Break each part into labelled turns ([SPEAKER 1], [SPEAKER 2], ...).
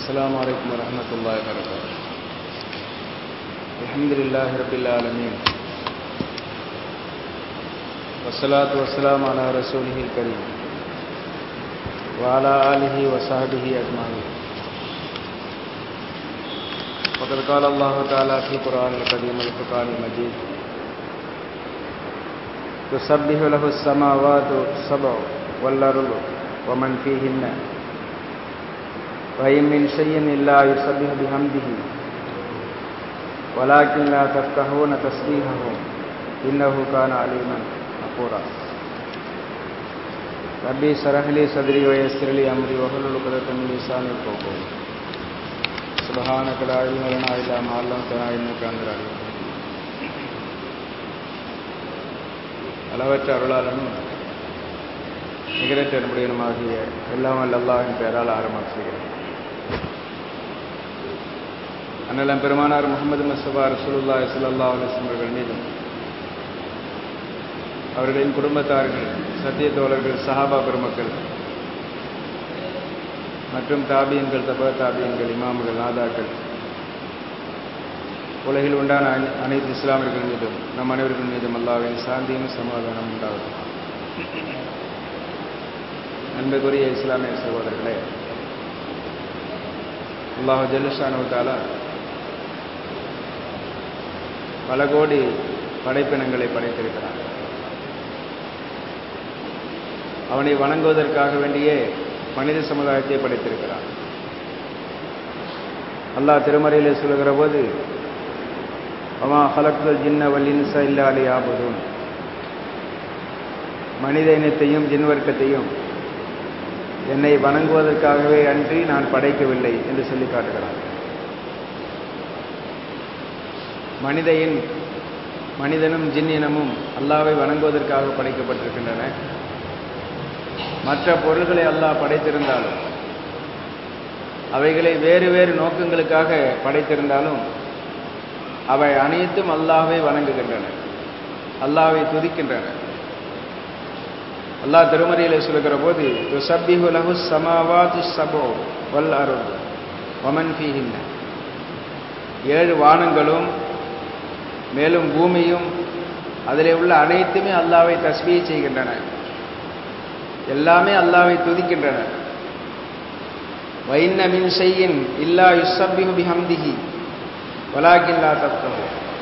[SPEAKER 1] السلام عليكم ورحمة الله وبركاته الحمد لله رب العالمين والصلاة والسلام على رسوله الكريم وعلى آله وصحبه أجمعين وقد قال الله تعالى في القرآن القديم الفرقان المجيد تسبح له السماوات السبع والأرض ومن فيهن وإن من شيء إلا يسبح بحمده ولكن لا تفقهون تسبيحهم إنه كان عليما غفورا ربي اشرح لي صدري ويسر لي أمري واحلل عقدة من لساني يفقهوا سبحانك لا علم لنا إلا ما علمتنا إنك أنت العليم அளவற்ற அருளாளனும் நிகரற்ற நம்முடையனுமாகிய எல்லாம் அல்லாஹின் பெயரால் ஆரம்பம் செய்கிறேன் அண்ணலம் பெருமானார் முகமது மசபா ரசூலுல்லா சல்லா அலிஸ்லம் அவர்கள் மீதும் அவர்களின் குடும்பத்தார்கள் சத்திய தோழர்கள் சஹாபா பெருமக்கள் மற்றும் தாபியன்கள் தப தாபியன்கள் இமாம்கள் நாதாக்கள் உலகில் உண்டான அனைத்து இஸ்லாமியர்கள் மீதும் நம் அனைவர்கள் மீதும் அல்லாவின் சாந்தியும் சமாதானம் உண்டாகும் அன்புக்குரிய இஸ்லாமிய சகோதரர்களே அல்லாஹ் ஜல்லுஷானுவத்தாலா பல கோடி படைப்பினங்களை படைத்திருக்கிறான் அவனை வணங்குவதற்காக வேண்டியே மனித சமுதாயத்தை படைத்திருக்கிறான் அல்லாஹ் திருமறையிலே சொல்லுகிற போது அவா ஹலக்குல் ஜின்ன வல்லின்ச இல்லாலே ஆபதும் மனித இனத்தையும் ஜின்வர்க்கத்தையும் என்னை வணங்குவதற்காகவே அன்றி நான் படைக்கவில்லை என்று சொல்லி காட்டுகிறான் மனிதையின் மனிதனும் ஜின் இனமும் அல்லாவை வணங்குவதற்காக படைக்கப்பட்டிருக்கின்றன மற்ற பொருள்களை அல்லாஹ் படைத்திருந்தாலும் அவைகளை வேறு வேறு நோக்கங்களுக்காக படைத்திருந்தாலும் அவை அனைத்தும் அல்லாவை வணங்குகின்றன அல்லாவை துதிக்கின்றன அல்லாஹ் திருமறையில் சொல்லுகிற போது துசப்பிஹு லஹு சமாவாது சபோ வல் அருள் வமன் ஃபீஹின்ன ஏழு வானங்களும் மேலும் பூமியும் அதில் உள்ள அனைத்துமே அல்லாவை தஸ்மீ செய்கின்றன எல்லாமே அல்லாவை துதிக்கின்றன வைன்ன மின் செய்யின் இல்லா யுசப்பிஹு பிஹம்திஹி வலாக்கில்லா தப்கஹு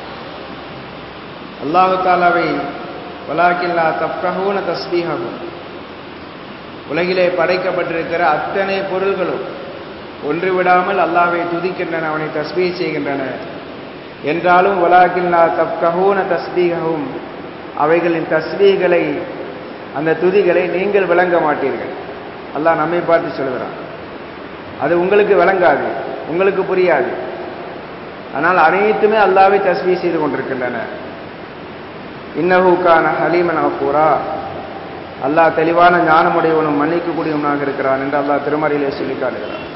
[SPEAKER 1] அல்லாஹு தாலாவை வலாக்கில்லா தப்கஹூன தஸ்பீஹு உலகிலே படைக்கப்பட்டிருக்கிற அத்தனை பொருள்களும் ஒன்று விடாமல் அல்லாவை துதிக்கின்றன அவனை தஸ்பீ செய்கின்றன என்றாலும் வலாக்கில்லா தப்கஹூன தஸ்பீகவும் அவைகளின் தஸ்பீகளை அந்த துதிகளை நீங்கள் விளங்க மாட்டீர்கள் அல்லாஹ் நம்மை பார்த்து சொல்கிறான் அது உங்களுக்கு விளங்காது உங்களுக்கு புரியாது ஆனால் அனைத்துமே அல்லாவை தஸ்மீ செய்து கொண்டிருக்கின்றன இன்னஹூக்கான ஹலீமன் அக்கூரா அல்லாஹ் தெளிவான ஞானமுடையவனும் மன்னிக்கக்கூடியவனாக இருக்கிறான் என்று அல்லாஹ் திருமறையிலே சொல்லி காட்டுகிறான்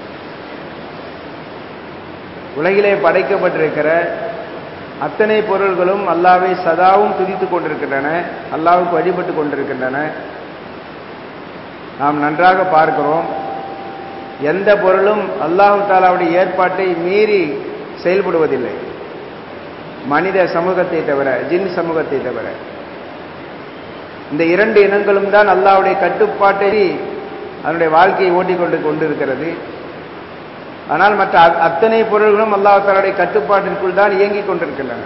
[SPEAKER 1] உலகிலே படைக்கப்பட்டிருக்கிற அத்தனை பொருள்களும் அல்லாவை சதாவும் துதித்துக் கொண்டிருக்கின்றன அல்லாவுக்கு வழிபட்டு கொண்டிருக்கின்றன நாம் நன்றாக பார்க்கிறோம் எந்த பொருளும் அல்லாஹு தாலாவுடைய ஏற்பாட்டை மீறி செயல்படுவதில்லை மனித சமூகத்தை தவிர ஜின் சமூகத்தை தவிர இந்த இரண்டு இனங்களும் தான் அல்லாவுடைய கட்டுப்பாட்டை அதனுடைய வாழ்க்கையை ஓட்டிக்கொண்டு கொண்டிருக்கிறது ஆனால் மற்ற அத்தனை பொருள்களும் அல்லாஹ் தாலாவுடைய கட்டுப்பாட்டிற்குள் தான் இயங்கிக் கொண்டிருக்கின்றன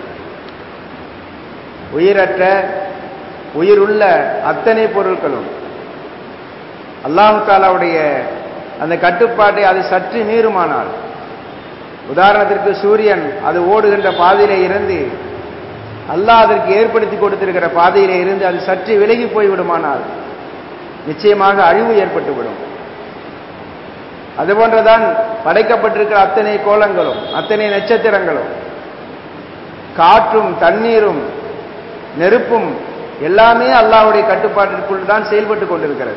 [SPEAKER 1] உயிரற்ற உயிருள்ள அத்தனை பொருட்களும் அல்லாஹு தாலாவுடைய அந்த கட்டுப்பாட்டை அது சற்று மீறுமானால் உதாரணத்திற்கு சூரியன் அது ஓடுகின்ற பாதையிலே இருந்து அல்லாஹ் அதற்கு ஏற்படுத்தி கொடுத்திருக்கிற பாதையிலே இருந்து அது சற்று விலகி போய்விடுமானால் நிச்சயமாக அழிவு ஏற்பட்டுவிடும் அதுபோன்றதான் படைக்கப்பட்டிருக்கிற அத்தனை கோலங்களும் அத்தனை நட்சத்திரங்களும் காற்றும் தண்ணீரும் நெருப்பும் எல்லாமே அல்லாவுடைய கட்டுப்பாட்டிற்குள் தான் செயல்பட்டு கொண்டிருக்கிறது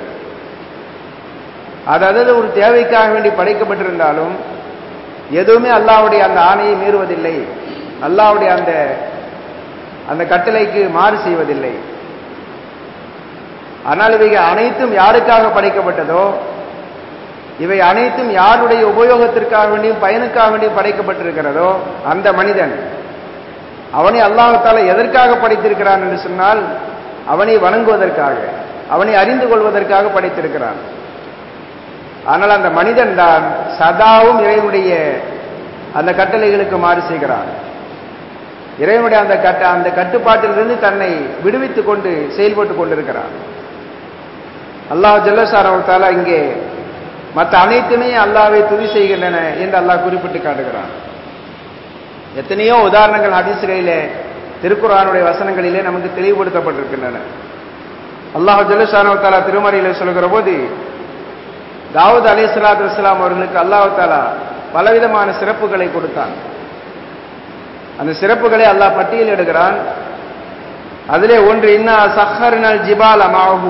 [SPEAKER 1] அதாவது ஒரு தேவைக்காக வேண்டி படைக்கப்பட்டிருந்தாலும் எதுவுமே அல்லாவுடைய அந்த ஆணையை மீறுவதில்லை அல்லாவுடைய அந்த அந்த கட்டளைக்கு மாறு செய்வதில்லை ஆனால் இவைகள் அனைத்தும் யாருக்காக படைக்கப்பட்டதோ இவை அனைத்தும் யாருடைய உபயோகத்திற்காக வேண்டியும் பயனுக்காக வேண்டியும் படைக்கப்பட்டிருக்கிறதோ அந்த மனிதன் அவனை அல்லாஹால எதற்காக படைத்திருக்கிறான் என்று சொன்னால் அவனை வணங்குவதற்காக அவனை அறிந்து கொள்வதற்காக படைத்திருக்கிறான் ஆனால் அந்த மனிதன் தான் சதாவும் இறைவனுடைய அந்த கட்டளைகளுக்கு மாறு செய்கிறான் இறைவனுடைய அந்த கட்ட அந்த கட்டுப்பாட்டிலிருந்து தன்னை விடுவித்துக் கொண்டு செயல்பட்டு கொண்டிருக்கிறான் அல்லாஹ் ஜல்லசாரவத்தால இங்கே மற்ற அனைத்துமே அல்லாவை துதி செய்கின்றன என்று அல்லாஹ் குறிப்பிட்டு காட்டுகிறான் எத்தனையோ உதாரணங்கள் ஹதீஸ்களிலே திருக்குறானுடைய வசனங்களிலே நமக்கு தெளிவுபடுத்தப்பட்டிருக்கின்றன அல்லாஹ் ஜல்லசாரவத்தாலா திருமறையில சொல்கிற போது தாவூத் அலி சலாத்து வஸ்லாம் அவர்களுக்கு அல்லாஹ் தாலா பலவிதமான சிறப்புகளை கொடுத்தான் அந்த சிறப்புகளை அல்லாஹ் பட்டியலிடுகிறான் அதிலே ஒன்று இன்னா சஹரினல் ஜிபால் அமாஹு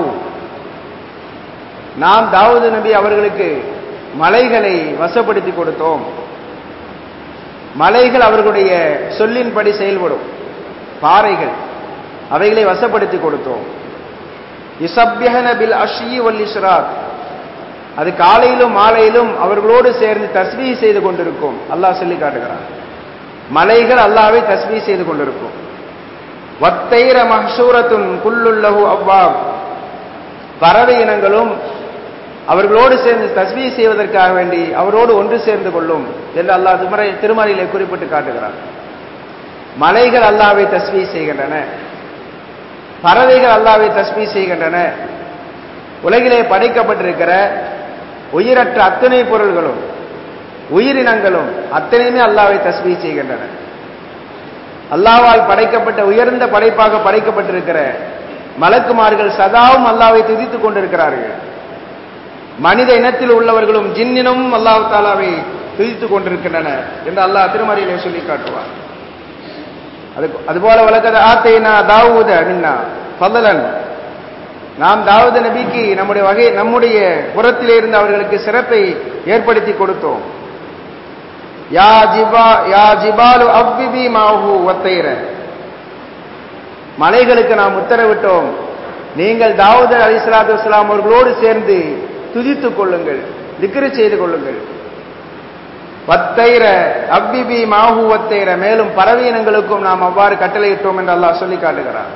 [SPEAKER 1] நாம் தாவூது நபி அவர்களுக்கு மலைகளை வசப்படுத்தி கொடுத்தோம் மலைகள் அவர்களுடைய சொல்லின்படி செயல்படும் பாறைகள் அவைகளை வசப்படுத்தி கொடுத்தோம் இசப்யஹன பில் அஷி வல் இஸ்ராத் அது காலையிலும் மாலையிலும் அவர்களோடு சேர்ந்து தஸ்மீ செய்து கொண்டிருக்கும் அல்லாஹ் சொல்லி காட்டுகிறான் மலைகள் அல்லாவை தஸ்மீ செய்து கொண்டிருக்கும் வத்தைர மஹசூரத்துன் குல்லுல்லஹு அவ்வாப் பறவை இனங்களும் அவர்களோடு சேர்ந்து தஸ்மீ செய்வதற்காக வேண்டி அவரோடு ஒன்று சேர்ந்து கொள்ளும் என்று அல்லாஹ் திருமறை திருமறையிலே குறிப்பிட்டு காட்டுகிறான் மலைகள் அல்லாவை தஸ்மீ செய்கின்றன பறவைகள் அல்லாவை தஸ்மீ செய்கின்றன உலகிலே படைக்கப்பட்டிருக்கிற உயிரற்ற அத்தனை பொருள்களும் உயிரினங்களும் அத்தனையுமே அல்லாவை தஸ்மீ செய்கின்றன அல்லாவால் படைக்கப்பட்ட உயர்ந்த படைப்பாக படைக்கப்பட்டிருக்கிற மலக்குமார்கள் சதாவும் அல்லாவை துதித்துக் கொண்டிருக்கிறார்கள் மனித இனத்தில் உள்ளவர்களும் ஜின்னினும் அல்லாஹ் தாலாவை துதித்துக் கொண்டிருக்கின்றன என்று அல்லாஹ் திருமறையிலே சொல்லி காட்டுவார் அது அதுபோல வழக்கத ஆத்தைனா தாவூத மின்னா ஃபதலன் நாம் தாவூத நபிக்கு நம்முடைய வகை நம்முடைய புறத்திலே இருந்து அவர்களுக்கு சிறப்பை ஏற்படுத்தி கொடுத்தோம் யா ஜிபா யா ஜிபாலு அவ்விபி மாஹு ஒத்தைர மலைகளுக்கு நாம் உத்தரவிட்டோம் நீங்கள் தாவூத அலி சலாத்து வஸ்லாம் அவர்களோடு சேர்ந்து துதித்துக் கொள்ளுங்கள் திக்ரு செய்து கொள்ளுங்கள் வத்தைர அவ்விபி மாஹு வத்தைர மேலும் பறவையினங்களுக்கும் நாம் அவ்வாறு கட்டளையிட்டோம் என்று அல்லாஹ் சொல்லி காட்டுகிறார்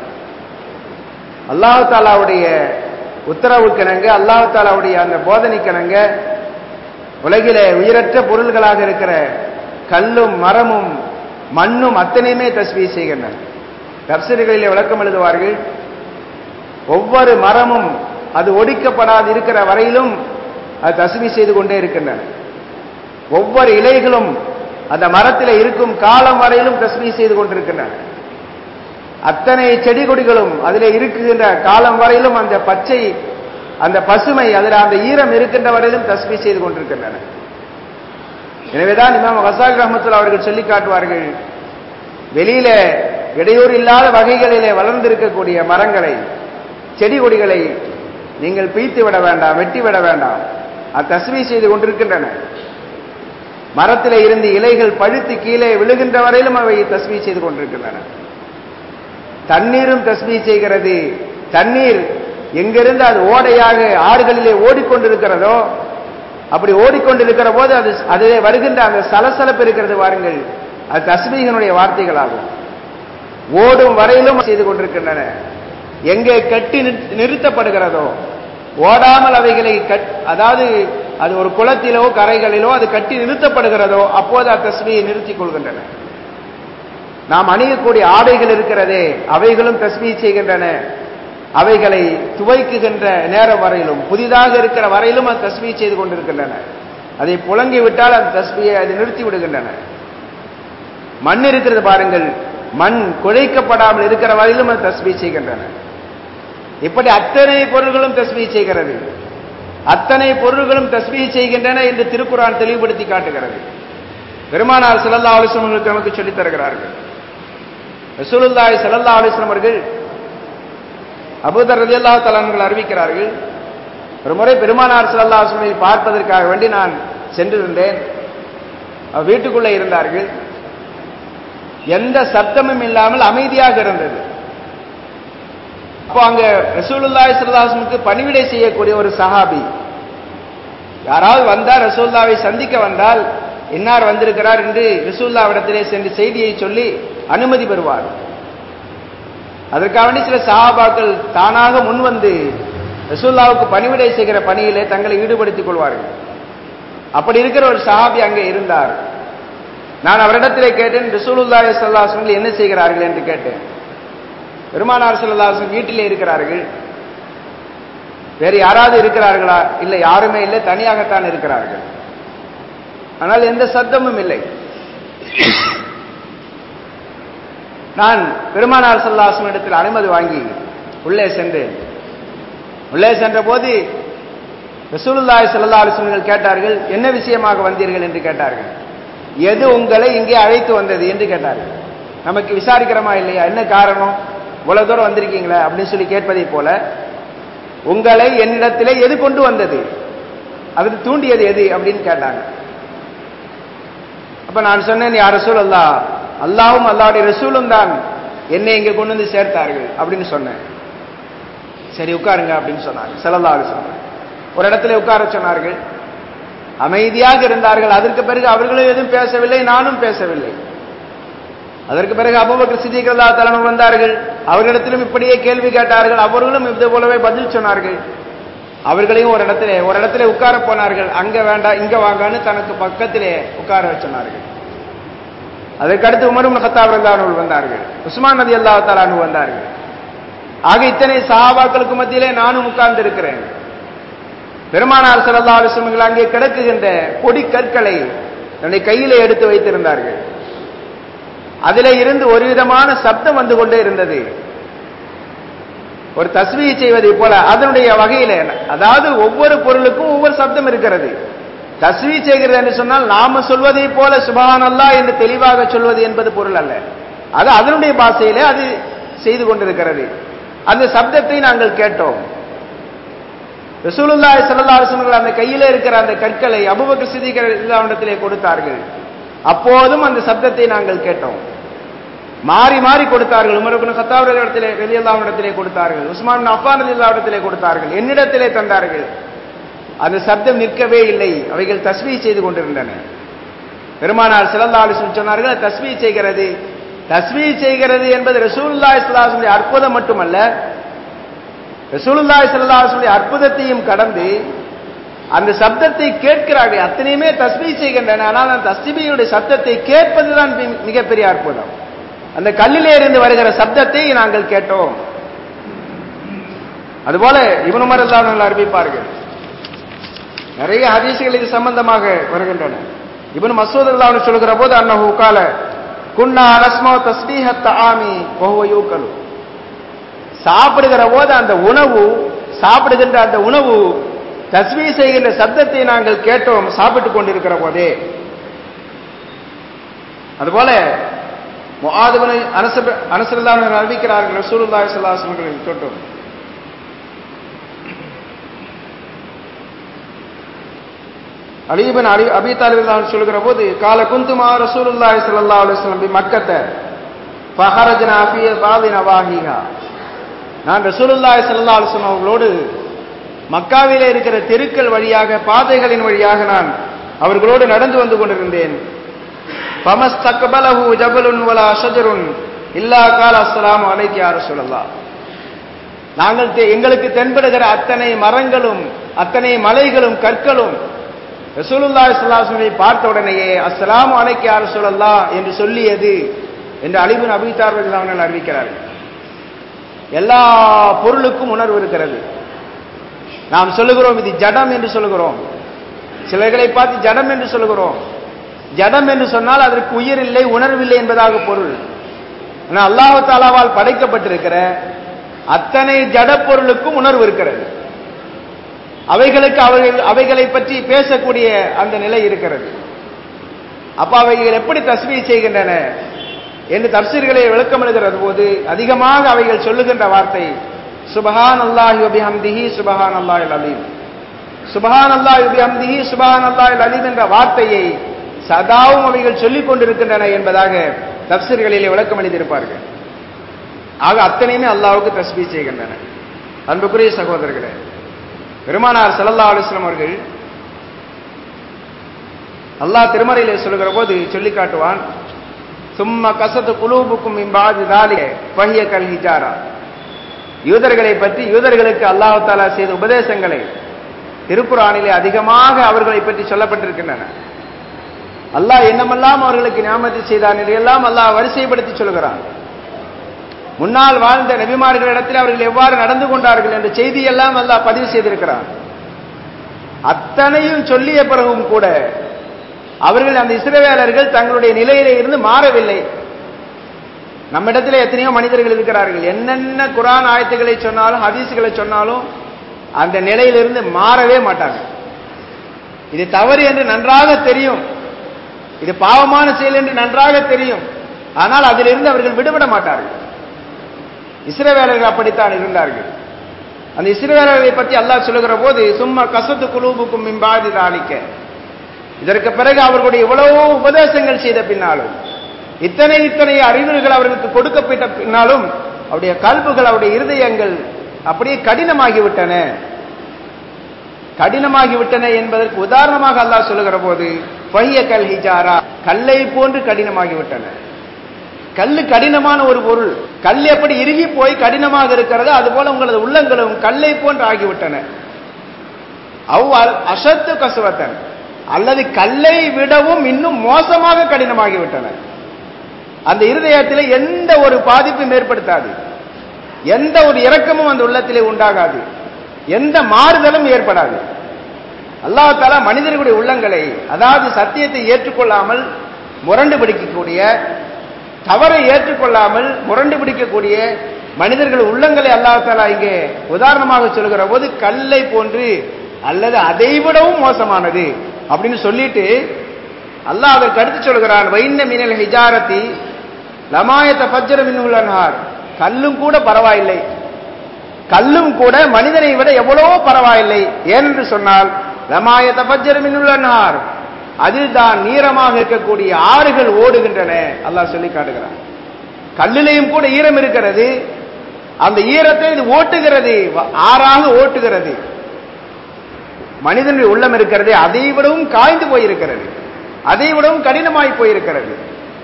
[SPEAKER 1] அல்லாஹு தாலாவுடைய உத்தரவுக்கிணங்க அல்லாஹு தாலாவுடைய அந்த போதனைக்கிணங்க உலகிலே உயிரற்ற பொருள்களாக இருக்கிற கல்லும் மரமும் மண்ணும் அத்தனையுமே தஸ்மீ செய்கின்றன தப்சரிகளிலே விளக்கம் எழுதுவார்கள் ஒவ்வொரு மரமும் அது ஒடிக்கப்படாது இருக்கிற வரையிலும் அது தஸ்மீ செய்து கொண்டே இருக்கின்றன ஒவ்வொரு இலைகளும் அந்த மரத்தில் இருக்கும் காலம் வரையிலும் தஸ்மீ செய்து கொண்டிருக்கின்றன அத்தனை செடி கொடிகளும் அதில் இருக்குகின்ற காலம் வரையிலும் அந்த பச்சை அந்த பசுமை அதில் அந்த ஈரம் இருக்கின்ற வரையிலும் தஸ்மீ செய்து கொண்டிருக்கின்றன எனவேதான் இமாம் ஹசாக் ரஹமத்துல் அவர்கள் சொல்லி காட்டுவார்கள் வெளியில இடையூறு இல்லாத வகைகளிலே வளர்ந்திருக்கக்கூடிய மரங்களை செடி கொடிகளை நீங்கள் பீத்து விட வேண்டாம் வெட்டி விட வேண்டாம் அது தஸ்மீ செய்து கொண்டிருக்கின்றன மரத்திலே இருந்து இலைகள் பழுத்து கீழே விழுகின்ற வரையிலும் அவை தஸ்மீ செய்து கொண்டிருக்கின்றன தண்ணீரும் தஸ்மீ செய்கிறது தண்ணீர் எங்கிருந்து அது ஓடையாக ஆறுகளிலே ஓடிக்கொண்டிருக்கிறதோ அப்படி ஓடிக்கொண்டிருக்கிற போது அது அதிலே வருகின்ற அந்த சலசலப்பு இருக்கிறது வாருங்கள் அது தஸ்மீகனுடைய வார்த்தைகள் ஆகும் ஓடும் வரையிலும் செய்து கொண்டிருக்கின்றன எங்கே கட்டி நிறுத்தப்படுகிறதோ ஓடாமல் அவைகளை கட் அதாவது அது ஒரு குளத்திலோ கரைகளிலோ அது கட்டி நிறுத்தப்படுகிறதோ அப்போது அத்தஸ்மியை நிறுத்திக் கொள்கின்றன நாம் அணியக்கூடிய ஆடைகள் இருக்கிறதே அவைகளும் தஸ்மீ செய்கின்றன அவைகளை துவைக்குகின்ற நேரம் வரையிலும் புதிதாக இருக்கிற வரையிலும் அது தஸ்மீ செய்து கொண்டிருக்கின்றன அதை புழங்கி விட்டால் அந்த தஸ்மியை அது நிறுத்தி விடுகின்றன மண் இருக்கிறது பாருங்கள் மண் குழைக்கப்படாமல் இருக்கிற வரையிலும் அது தஸ்மீ செய்கின்றன இப்படி அத்தனை பொருள்களும் தஸ்மீ செய்கிறது அத்தனை பொருள்களும் தஸ்மீ செய்கின்றன என்று திருக்குறான் தெளிவுபடுத்தி காட்டுகிறது பெருமானார் சிலல்லா அலிஸ்லமர்களுக்கு நமக்கு சொல்லித் தருகிறார்கள் ரசூலுல்லாய் சல்லா அலிஸ்லம் அவர்கள் அபுதர் ரதி அல்லா தலான்கள் அறிவிக்கிறார்கள் ஒரு முறை பெருமானார் சல்லா அலுவலை பார்ப்பதற்காக வேண்டி நான் சென்றிருந்தேன் வீட்டுக்குள்ளே இருந்தார்கள் எந்த சப்தமும் இல்லாமல் அமைதியாக இருந்தது அப்போ அங்க ரசூலுல்லாய் சல்லாஹமுக்கு பணிவிடை செய்யக்கூடிய ஒரு சஹாபி யாராவது வந்தால் ரசூல்லாவை சந்திக்க வந்தால் இன்னார் வந்திருக்கிறார் என்று ரசூல்லாவிடத்திலே சென்று செய்தியை சொல்லி அனுமதி பெறுவார் அதற்காக வேண்டி சில சஹாபாக்கள் தானாக முன்வந்து ரசூல்லாவுக்கு பணிவிடை செய்கிற பணியிலே தங்களை ஈடுபடுத்திக் கொள்வார்கள் அப்படி இருக்கிற ஒரு சஹாபி அங்கே இருந்தார் நான் அவரிடத்திலே கேட்டேன் ரசூலுல்லாஹி ஸல்லல்லாஹு என்ன செய்கிறார்கள் என்று கேட்டேன் பெருமானார் ஸல்லல்லாஹு வீட்டிலே இருக்கிறார்கள் வேறு யாராவது இருக்கிறார்களா இல்லை யாருமே இல்லை தனியாகத்தான் இருக்கிறார்கள் ஆனால் எந்த சத்தமும் இல்லை நான் பெருமானார் சல்லாசம் இடத்தில் அனுமதி வாங்கி உள்ளே சென்றேன் உள்ளே சென்ற போது ரசூலுல்லாய் சல்லா அலுவலர்கள் கேட்டார்கள் என்ன விஷயமாக வந்தீர்கள் என்று கேட்டார்கள் எது உங்களை இங்கே அழைத்து வந்தது என்று கேட்டார்கள் நமக்கு விசாரிக்கிறோமா இல்லையா என்ன காரணம் இவ்வளவு தூரம் வந்திருக்கீங்களா அப்படின்னு சொல்லி கேட்பதை போல உங்களை என்னிடத்திலே எது கொண்டு வந்தது அது தூண்டியது எது அப்படின்னு கேட்டாங்க அப்ப நான் சொன்னேன் யார் ரசூல் அல்லா அல்லாவும் அல்லாவுடைய ரசூலும் தான் என்னை இங்க கொண்டு வந்து சேர்த்தார்கள் அப்படின்னு சொன்னேன் சரி உட்காருங்க அப்படின்னு சொன்னாங்க செல்லல்லா சொன்னாங்க ஒரு இடத்துல உட்கார சொன்னார்கள் அமைதியாக இருந்தார்கள் அதற்கு பிறகு அவர்களும் எதுவும் பேசவில்லை நானும் பேசவில்லை அதற்கு பிறகு அபுபக்கர் சித்திகல்லா தலைவர் வந்தார்கள் அவர்களிடத்திலும் இப்படியே கேள்வி கேட்டார்கள் அவர்களும் இது போலவே பதில் சொன்னார்கள் அவர்களையும் ஒரு இடத்துல ஒரு இடத்துல உட்கார போனார்கள் அங்க வேண்டாம் இங்க வாங்கன்னு தனக்கு பக்கத்திலே உட்கார வச்சினார்கள் அதற்கடுத்து உமரும் ஹத்தாப் ரல்லானூர் வந்தார்கள் உஸ்மான் நதி அல்லா தலானு வந்தார்கள் ஆக இத்தனை சஹாபாக்களுக்கு மத்தியிலே நானும் உட்கார்ந்து இருக்கிறேன் பெருமானார் சல்லா அலுவலங்கள் அங்கே கிடக்குகின்ற பொடி கற்களை தன்னுடைய கையிலே எடுத்து வைத்திருந்தார்கள் அதிலே இருந்து ஒரு விதமான சப்தம் வந்து கொண்டே இருந்தது ஒரு தஸ்மியை செய்வதை போல அதனுடைய வகையில அதாவது ஒவ்வொரு பொருளுக்கும் ஒவ்வொரு சப்தம் இருக்கிறது தஸ்மி செய்கிறது என்று சொன்னால் நாம சொல்வதை போல சுபஹான் அல்லா என்று தெளிவாக சொல்வது என்பது பொருள் அல்ல அது அதனுடைய பாஷையிலே அது செய்து கொண்டிருக்கிறது அந்த சப்தத்தை நாங்கள் கேட்டோம் ரசூலுல்லாய் சல்லாஹர்கள் அந்த கையிலே இருக்கிற அந்த கற்களை அபுபக்கர் சிதிகர் இல்லாவிடத்திலே கொடுத்தார்கள் அப்போதும் அந்த சப்தத்தை நாங்கள் கேட்டோம் மாறி மாறி கொடுத்தார்கள் உமரபின் சத்தாவர இடத்திலே வெளியல்லாவிடத்திலே கொடுத்தார்கள் உஸ்மான் அப்பான் இடத்திலே கொடுத்தார்கள் என்னிடத்திலே தந்தார்கள் அந்த சப்தம் நிற்கவே இல்லை அவைகள் தஸ்மீ செய்து கொண்டிருந்தன பெருமானார் சிலந்தாலு சொன்னார்கள் தஸ்மீ செய்கிறது தஸ்மீ செய்கிறது என்பது ரசூல்லா இஸ்லாசுடைய அற்புதம் மட்டுமல்ல ரசூலுல்லா இஸ்லாசுடைய அற்புதத்தையும் கடந்து அந்த சப்தத்தை கேட்கிறார்கள் அத்தனையுமே தஸ்மீ செய்கின்றன ஆனால் அந்த தஸ்மியுடைய சப்தத்தை கேட்பதுதான் மிகப்பெரிய அற்புதம் அந்த கல்லிலே இருந்து வருகிற சப்தத்தை நாங்கள் கேட்டோம் அதுபோல இவனு மரல்லாமல் அறிவிப்பார்கள் நிறைய ஹதீசுகள் இது சம்பந்தமாக வருகின்றன இவன் மசூத் அல்லாஹ் சொல்கிற போது அன்னஹு கால குன்னா அனஸ்மோ தஸ்பீஹத் ஆமி ஒஹுவ யூக்கலு சாப்பிடுகிற போது அந்த உணவு சாப்பிடுகின்ற அந்த உணவு தஸ்மீ செய்கின்ற சப்தத்தை நாங்கள் கேட்டோம் சாப்பிட்டுக் கொண்டிருக்கிற போதே அதுபோல முஆதுபனை அனச அனசரல்லான் அறிவிக்கிறார்கள் ரசூலுல்லாஹி ஸல்லல்லாஹு அலைஹி வஸல்லம் தொட்டும் அலீபன் அலி அபி தாலிபில்லான் சொல்கிற போது கால குந்துமா ரசூலுல்லாஹி ஸல்லல்லாஹு அலைஹி வஸல்லம் பி மக்கத்த ஃபஹரஜனா ஃபீ பாதி நவாஹிஹா நான் ரசூலுல்லாஹி ஸல்லல்லாஹு அலைஹி வஸல்லம் அவர்களோடு மக்காவிலே இருக்கிற தெருக்கள் வழியாக பாதைகளின் வழியாக நான் அவர்களோடு நடந்து வந்து கொண்டிருந்தேன் பமஸ்தக்பலஹு ஜபலுன் வலா ஷஜருன் இல்லா கால அஸ்ஸலாமு அலைக்கு யா ரசூலல்லாஹ் நாங்கள் எங்களுக்கு தென்படுகிற அத்தனை மரங்களும் அத்தனை மலைகளும் கற்களும் ரசூலுல்லாஹி ஸல்லல்லாஹு பார்த்த உடனேயே அஸ்ஸலாமு அலைக்கு யா ரசூலல்லாஹ் என்று சொல்லியது என்று அலிபின் அபிதார் அவர்கள் அறிவிக்கிறார்கள் எல்லா பொருளுக்கும் உணர்வு இருக்கிறது நாம் சொல்லுகிறோம் இது ஜடம் என்று சொல்லுகிறோம் சிலர்களை பார்த்து ஜடம் என்று சொல்லுகிறோம் ஜடம் என்று சொன்னால் அதற்கு உயிர் இல்லை உணர்வில்லை என்பதாக பொருள் ஆனால் அல்லாஹு தாலாவால் படைக்கப்பட்டிருக்கிற அத்தனை ஜட பொருளுக்கும் உணர்வு இருக்கிறது அவைகளுக்கு அவைகள் அவைகளை பற்றி பேசக்கூடிய அந்த நிலை இருக்கிறது அப்ப அவைகள் எப்படி தஸ்மீ செய்கின்றன என்று தப்சீர்களை விளக்கம் எழுகிறது போது அதிகமாக அவைகள் சொல்லுகின்ற வார்த்தை சுபஹான் அல்லாஹி அபிஹம்திஹி சுபஹான் அல்லாஹ் அலீம் சுபஹான் அல்லாஹ் அபிஹம்திஹி சுபஹான் அல்லாஹ் அலீம் என்ற வார்த்தையை சதாவும் அவைகள் சொல்லிக் கொண்டிருக்கின்றன என்பதாக தப்சீர்களிலே விளக்கம் எழுதியிருப்பார்கள் ஆக அத்தனையுமே அல்லாவுக்கு தஸ்மீ செய்கின்றன அன்புக்குரிய சகோதரர்களே பெருமானார் சல்லல்லா அலுவலம் அவர்கள் அல்லாஹ் திருமறையிலே சொல்லுகிற போது சொல்லி காட்டுவான் சும்மா கசத்து குலூபுக்கும் இம்பாது தாலிய பஹிய கல் ஹிஜாரா யூதர்களை பற்றி யூதர்களுக்கு அல்லாஹ் தாலா செய்த உபதேசங்களை திருக்குறானிலே அதிகமாக அவர்களை பற்றி சொல்லப்பட்டிருக்கின்றன அல்லாஹ் என்னமெல்லாம் அவர்களுக்கு ஞாபகத்தை செய்தான் எல்லாம் அல்லாஹ் வரிசைப்படுத்தி சொல்கிறான் முன்னால் வாழ்ந்த நபிமார்களிடத்தில் அவர்கள் எவ்வாறு நடந்து கொண்டார்கள் என்ற செய்தியெல்லாம் அல்லாஹ் பதிவு செய்திருக்கிறான் அத்தனையும் சொல்லிய பிறகும் கூட அவர்கள் அந்த இஸ்ரவேலர்கள் தங்களுடைய நிலையிலே இருந்து மாறவில்லை நம்மிடத்தில் எத்தனையோ மனிதர்கள் இருக்கிறார்கள் என்னென்ன குரான் ஆயத்துக்களை சொன்னாலும் ஹதீஸுகளை சொன்னாலும் அந்த நிலையிலிருந்து மாறவே மாட்டாங்க இது தவறு என்று நன்றாக தெரியும் இது பாவமான செயல் என்று நன்றாக தெரியும் ஆனால் அதிலிருந்து அவர்கள் விடுபட மாட்டார்கள் இஸ்ரவேலர்கள் அப்படித்தான் இருந்தார்கள் அந்த இஸ்ரவேலர்களை பற்றி அல்லாஹ் சொல்லுகிற போது சும்மா கசத்து குலூபுக்கும் மிம்பாதி தாளிக்க இதற்கு பிறகு அவர்களுடைய இவ்வளவோ உபதேசங்கள் செய்த பின்னாலும் இத்தனை இத்தனை அறிவுகள் அவர்களுக்கு கொடுக்கப்பட்ட பின்னாலும் அவருடைய கல்புகள் அவருடைய இருதயங்கள் அப்படியே கடினமாகிவிட்டன கடினமாகிவிட்டன என்பதற்கு உதாரணமாக அல்லாஹ் சொல்லுகிற போது பைய கல் ஹிஜாரா கல்லை போன்று கடினமாகிவிட்டன கல்லு கடினமான ஒரு பொருள் கல் எப்படி இறுகி போய் கடினமாக இருக்கிறதோ அதுபோல உங்களது உள்ளங்களும் கல்லை போன்று ஆகிவிட்டன அவ்வால் அசத்து கசுவத்தன் அல்லது கல்லை விடவும் இன்னும் மோசமாக கடினமாகிவிட்டன அந்த இருதயத்தில் எந்த ஒரு பாதிப்பும் ஏற்படுத்தாது எந்த ஒரு இரக்கமும் அந்த உள்ளத்திலே உண்டாகாது எந்த மாறுதலும் ஏற்படாது அல்லாஹால மனிதர்களுடைய உள்ளங்களை அதாவது சத்தியத்தை ஏற்றுக்கொள்ளாமல் முரண்டு பிடிக்கக்கூடிய தவறை ஏற்றுக்கொள்ளாமல் முரண்டு பிடிக்கக்கூடிய மனிதர்கள் உள்ளங்களை அல்லாஹாலா இங்கே உதாரணமாக சொல்கிற போது கல்லை போன்று அல்லது அதை விடவும் மோசமானது அப்படின்னு சொல்லிட்டு அல்லாஹ் அதற்கு அடுத்து சொல்கிறான் வைந்த மினல் ஹிஜாரத்தி லமாயத்த பஜ்ர மின்னுள்ளனார் கல்லும் கூட பரவாயில்லை கல்லும் கூட மனிதனை விட எவ்வளவோ பரவாயில்லை ஏனென்று சொன்னால் லமாயத்த பஜ்ர மின்னுள்ளனார் அதில் தான் நீரமாக இருக்கக்கூடிய ஆறுகள் ஓடுகின்றன அல்லாஹ் சொல்லி காட்டுகிறான் கல்லிலையும் கூட ஈரம் இருக்கிறது அந்த ஈரத்தை இது ஓட்டுகிறது ஆறாக ஓட்டுகிறது மனிதனுடைய உள்ளம் இருக்கிறது அதை விடவும் காய்ந்து போயிருக்கிறது அதை விடவும் கடினமாய் போயிருக்கிறது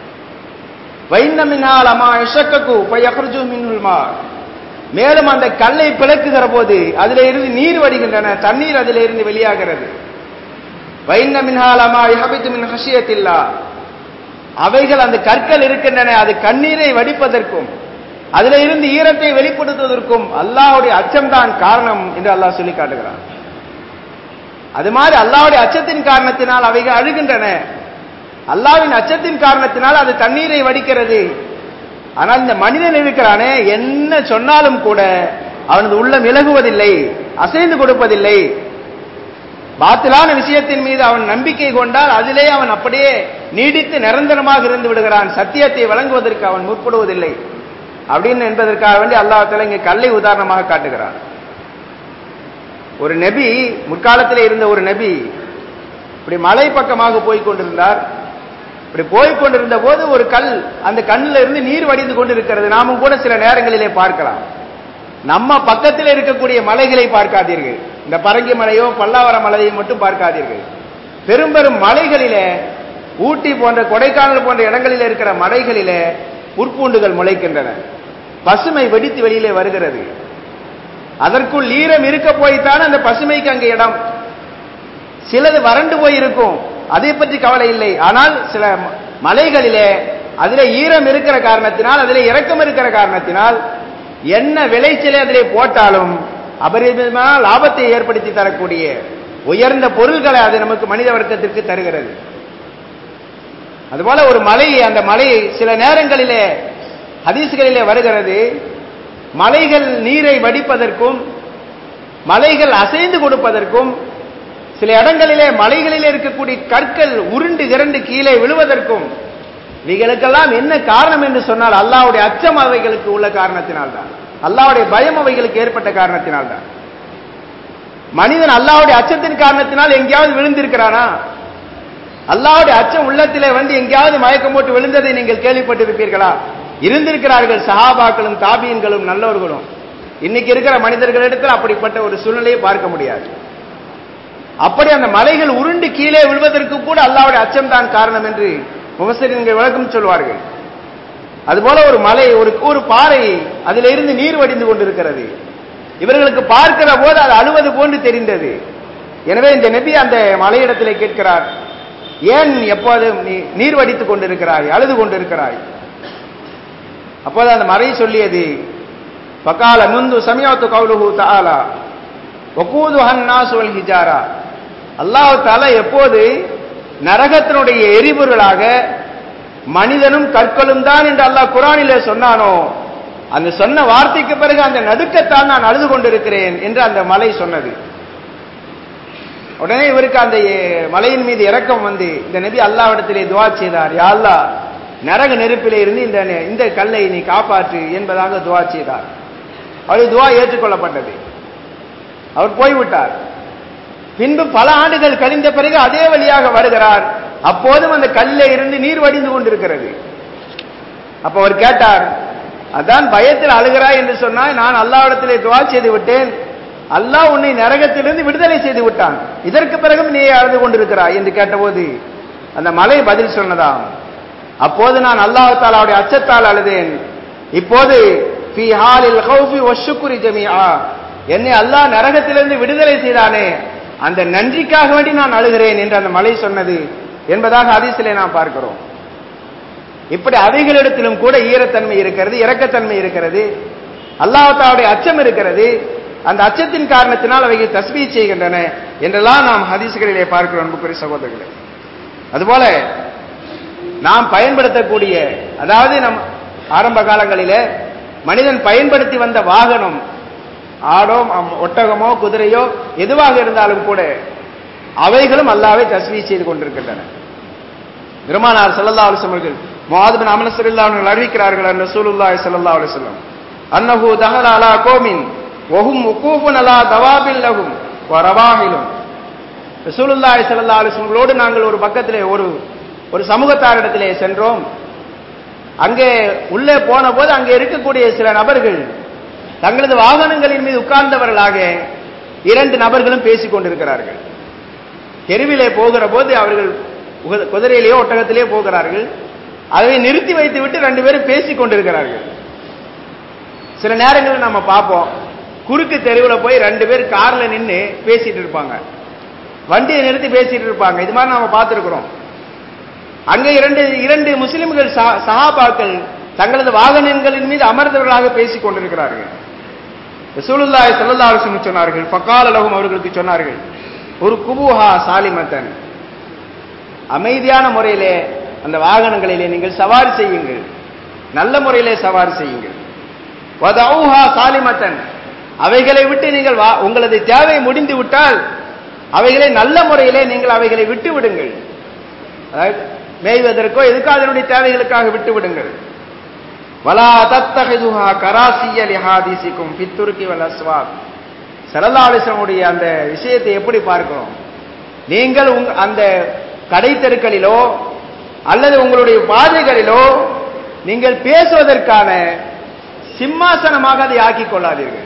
[SPEAKER 1] வைந்தமினால் அம்மா இஷக்கு பயகர்ஜு மின்னுல்மா மேலும் அந்த கல்லை பிளக்குகிற போது அதில இருந்து நீர் வடிகின்றன தண்ணீர் அதில இருந்து வெளியாகிறது வைந்த மின்ஹால் அம்மா இஹபித்து மின் ஹஷியத்தில்லா அவைகள் அந்த கற்கள் இருக்கின்றன அது கண்ணீரை வடிப்பதற்கும் அதில இருந்து ஈரத்தை வெளிப்படுத்துவதற்கும் அல்லாஹுடைய அச்சம்தான் காரணம் என்று அல்லாஹ் சொல்லி காட்டுகிறான் அது மாதிரி அல்லாவுடைய அச்சத்தின் காரணத்தினால் அவைகள் அழுகின்றன அல்லாவின் அச்சத்தின் காரணத்தினால் அது தண்ணீரை வடிக்கிறது ஆனால் இந்த மனிதன் இருக்கிறானே என்ன சொன்னாலும் கூட அவனது உள்ளம் இலகுவதில்லை அசைந்து கொடுப்பதில்லை பாத்திலான விஷயத்தின் மீது அவன் நம்பிக்கை கொண்டால் அதிலே அவன் அப்படியே நீடித்து நிரந்தரமாக இருந்து விடுகிறான் சத்தியத்தை வழங்குவதற்கு அவன் முற்படுவதில்லை அப்படின்னு என்பதற்காக வேண்டி அல்லாஹால இங்கே கல்லை உதாரணமாக காட்டுகிறான் ஒரு நபி முற்காலத்தில் இருந்த ஒரு நபி இப்படி மலை பக்கமாக போய் கொண்டிருந்தார் இப்படி போய் கொண்டிருந்த போது ஒரு கல் அந்த கண்ணில் இருந்து நீர் வடிந்து கொண்டு இருக்கிறது நாமும் கூட சில நேரங்களிலே பார்க்கலாம் நம்ம பக்கத்தில் இருக்கக்கூடிய மலைகளை பார்க்காதீர்கள் இந்த பரங்கி மலையோ பல்லாவர மலையை மட்டும் பார்க்காதீர்கள் பெரும் பெரும் மலைகளிலே ஊட்டி போன்ற கொடைக்கானல் போன்ற இடங்களில் இருக்கிற மலைகளிலே புற்பூண்டுகள் முளைக்கின்றன பசுமை வெடித்து வெளியிலே வருகிறது அதற்குள் ஈரம் இருக்க போய்த்தான் அந்த பசுமைக்கு அங்கே இடம் சிலது வறண்டு போயிருக்கும் அதை பற்றி கவலை இல்லை ஆனால் சில மலைகளிலே அதிலே ஈரம் இருக்கிற காரணத்தினால் அதிலே இறக்கம் இருக்கிற காரணத்தினால் என்ன விளைச்சலை அதிலே போட்டாலும் அபரிதமான லாபத்தை ஏற்படுத்தி தரக்கூடிய உயர்ந்த பொருள்களை அது நமக்கு மனித வர்க்கத்திற்கு தருகிறது அதுபோல ஒரு மலை அந்த மலை சில நேரங்களிலே ஹதீஸ்களிலே வருகிறது மலைகள் நீரை வடிப்பதற்கும் மலைகள் அசைந்து கொடுப்பதற்கும் சில இடங்களிலே மலைகளிலே இருக்கக்கூடிய கற்கள் உருண்டு திரண்டு கீழே விழுவதற்கும் இவைகளுக்கெல்லாம் என்ன காரணம் என்று சொன்னால் அல்லாவுடைய அச்சம் அவைகளுக்கு உள்ள காரணத்தினால்தான் அல்லாவுடைய பயம் அவைகளுக்கு ஏற்பட்ட காரணத்தினால்தான் மனிதன் அல்லாவுடைய அச்சத்தின் காரணத்தினால் எங்கேயாவது விழுந்திருக்கிறானா அல்லாவுடைய அச்சம் உள்ளத்திலே வந்து எங்கேயாவது மயக்கம் போட்டு விழுந்ததை நீங்கள் கேள்விப்பட்டிருப்பீர்களா இருந்திருக்கிறார்கள் சஹாபாக்களும் தாபியன்களும் நல்லவர்களும் இன்னைக்கு இருக்கிற மனிதர்களிடத்தில் அப்படிப்பட்ட ஒரு சூழ்நிலையை பார்க்க முடியாது அப்படி அந்த மலைகள் உருண்டு கீழே விழுவதற்கு கூட அல்லாவுடைய அச்சம் தான் காரணம் என்று முகசரின்கள் விளக்கம் சொல்வார்கள் அதுபோல ஒரு மலை ஒரு ஒரு பாறை அதில் இருந்து நீர் வடிந்து கொண்டிருக்கிறது இவர்களுக்கு பார்க்கிற போது அது அழுவது போன்று தெரிந்தது எனவே இந்த நபி அந்த மலையிடத்திலே கேட்கிறார் ஏன் எப்போதும் நீ நீர் வடித்துக் கொண்டிருக்கிறாய் அழுது கொண்டிருக்கிறாய் அப்போது அந்த மறை சொல்லியது பக்கால முந்து சமயத்து கவுலுஹு தாலா ஒக்கூது ஹன்னாஸ் வல் ஹிஜாரா அல்லாஹ் தாலா எப்போது நரகத்தினுடைய எரிபொருளாக மனிதனும் கற்களும் தான் என்று அல்லாஹ் குரானிலே சொன்னானோ அந்த சொன்ன வார்த்தைக்கு பிறகு அந்த நடுக்கத்தான் நான் அழுது கொண்டிருக்கிறேன் என்று அந்த மலை சொன்னது உடனே இவருக்கு அந்த மலையின் மீது இறக்கம் வந்து இந்த நபி அல்லாவிடத்திலே துவா செய்தார் யா அல்லாஹ் நரக நெருப்பிலே இருந்து இந்த இந்த கல்லை நீ காப்பாற்று என்பதாக துவா செய்தார் அவர் துவா ஏற்றுக்கொள்ளப்பட்டது அவர் போய்விட்டார் பின்பு பல ஆண்டுகள் கழிந்த பிறகு அதே வழியாக வருகிறார் அப்போதும் அந்த கல்ல இருந்து நீர் வடிந்து கொண்டிருக்கிறது அப்ப அவர் கேட்டார் அதான் பயத்தில் அழுகிறாய் என்று சொன்னால் நான் அல்லாவிடத்திலே துவா செய்து விட்டேன் அல்லாஹ் உன்னை நரகத்திலிருந்து விடுதலை செய்து விட்டான் இதற்கு பிறகும் நீ அழுது கொண்டிருக்கிறாய் என்று கேட்டபோது அந்த மலை பதில் சொன்னதாம் அப்போது நான் அல்லாஹ் தாலாவுடைய அச்சத்தால் அழுதேன் இப்போது ஃபி ஹாலில் ஹௌஃபி வஷுக்குரி ஜமீஆ என்னை அல்லாஹ் நரகத்திலிருந்து விடுதலை செய்தானே அந்த நன்றிக்காக வேண்டி நான் அழுகிறேன் என்று அந்த மலை சொன்னது என்பதாக அதிசிலே நாம் பார்க்கிறோம் இப்படி அவைகளிடத்திலும் கூட ஈரத்தன்மை இருக்கிறது இரக்கத்தன்மை இருக்கிறது அல்லாஹாவுடைய அச்சம் இருக்கிறது அந்த அச்சத்தின் காரணத்தினால் அவைகள் தஸ்மீ செய்கின்றன என்றெல்லாம் நாம் ஹதீசுகளிலே பார்க்கிறோம் அன்புக்குரிய சகோதரர்களே அதுபோல நாம் பயன்படுத்தக்கூடிய அதாவது நம் ஆரம்ப காலங்களிலே மனிதன் பயன்படுத்தி வந்த வாகனம் ஆடோ ஒட்டகமோ குதிரையோ எதுவாக இருந்தாலும் கூட அவைகளும் அல்லாவை தஸ்மீ செய்து கொண்டிருக்கின்றன பெருமானார் சல்லல்லா அலுவலம் அவர்கள் முவாதுபின் அமலசல்லா அவர்கள் அறிவிக்கிறார்கள் அந்த சூலுல்லாய் சல்லா அலுவலம் அன்னஹு தஹல் அலா கோமின் ஒஹும் உக்கூபுன் அலா தவாபில் லகும் ரவாஹிலும் ரசூலுல்லாய் சல்லா அலுவலங்களோடு நாங்கள் ஒரு பக்கத்திலே ஒரு ஒரு சமூகத்தாரிடத்திலே சென்றோம் அங்கே உள்ளே போன போது அங்கே இருக்கக்கூடிய சில நபர்கள் தங்களது வாகனங்களின் மீது உட்கார்ந்தவர்களாக இரண்டு நபர்களும் பேசிக் கொண்டிருக்கிறார்கள் தெருவிலே போகிற போது அவர்கள் குதிரையிலேயோ ஒட்டகத்திலேயோ போகிறார்கள் அதை நிறுத்தி வைத்து விட்டு ரெண்டு பேரும் பேசிக் கொண்டிருக்கிறார்கள் சில நேரங்களில் நம்ம பார்ப்போம் குறுக்கு தெருவில் போய் ரெண்டு பேர் கார்ல நின்று பேசிட்டு இருப்பாங்க வண்டியை நிறுத்தி பேசிட்டு இருப்பாங்க இது மாதிரி நாம பார்த்துருக்கிறோம் அங்கே இரண்டு இரண்டு முஸ்லிம்கள் சஹாபாக்கள் தங்களது வாகனங்களின் மீது அமர்ந்தவர்களாக பேசிக் கொண்டிருக்கிறார்கள் ரசூலுல்லாய் சல்லா அலுவலம் சொன்னார்கள் பக்கால லகும் அவர்களுக்கு சொன்னார்கள் ஒரு குபூஹா சாலிமத்தன் அமைதியான முறையிலே அந்த வாகனங்களிலே நீங்கள் சவாரி செய்யுங்கள் நல்ல முறையிலே சவாரி செய்யுங்கள் வதௌஹா சாலிமத்தன் அவைகளை விட்டு நீங்கள் உங்களது தேவை முடிந்து விட்டால் அவைகளை நல்ல முறையிலே நீங்கள் அவைகளை விட்டு விடுங்கள் மேய்வதற்கோ எதுக்கோ அதனுடைய தேவைகளுக்காக விட்டு விடுங்கள் வலா தத்தகுஹா கராசிய லிஹாதிசிக்கும் பித்துருக்கி வல் அஸ்வாத் சரலாலிசனுடைய அந்த விஷயத்தை எப்படி பார்க்கிறோம் நீங்கள் உங்க அந்த கடை தெருக்களிலோ அல்லது உங்களுடைய பாதைகளிலோ நீங்கள் பேசுவதற்கான சிம்மாசனமாக அதை ஆக்கிக் கொள்ளாதீர்கள்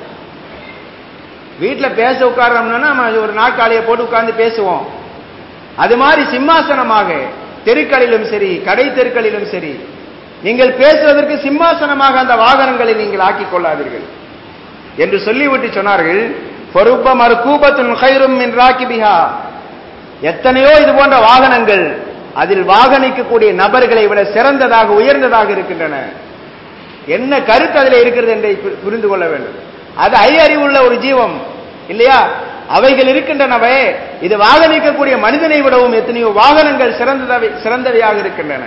[SPEAKER 1] வீட்டில் பேச உட்கார்றோம்னா நம்ம ஒரு நாட்காலியை போட்டு உட்கார்ந்து பேசுவோம் அது மாதிரி சிம்மாசனமாக தெருக்களிலும் சரி கடை தெருக்களிலும் சரி நீங்கள் பேசுவதற்கு சிம்மாசனமாக அந்த வாகனங்களை நீங்கள் ஆக்கிக் கொள்ளாதீர்கள் என்று சொல்லிவிட்டு சொன்னார்கள் பொறுப்ப மறுகூபத்துன் ஹைரும் மின் ராக்கிபிஹா எத்தனையோ இது போன்ற வாகனங்கள் அதில் வாகனிக்கக்கூடிய நபர்களை விட சிறந்ததாக உயர்ந்ததாக இருக்கின்றன என்ன கருத்து அதில் இருக்கிறது என்பதை புரிந்து கொள்ள வேண்டும் அது ஐ அறிவுள்ள ஒரு ஜீவம் இல்லையா அவைகள் இருக்கின்றனவே இது வாகனிக்கக்கூடிய மனிதனை விடவும் எத்தனையோ வாகனங்கள் சிறந்ததவை சிறந்தவையாக இருக்கின்றன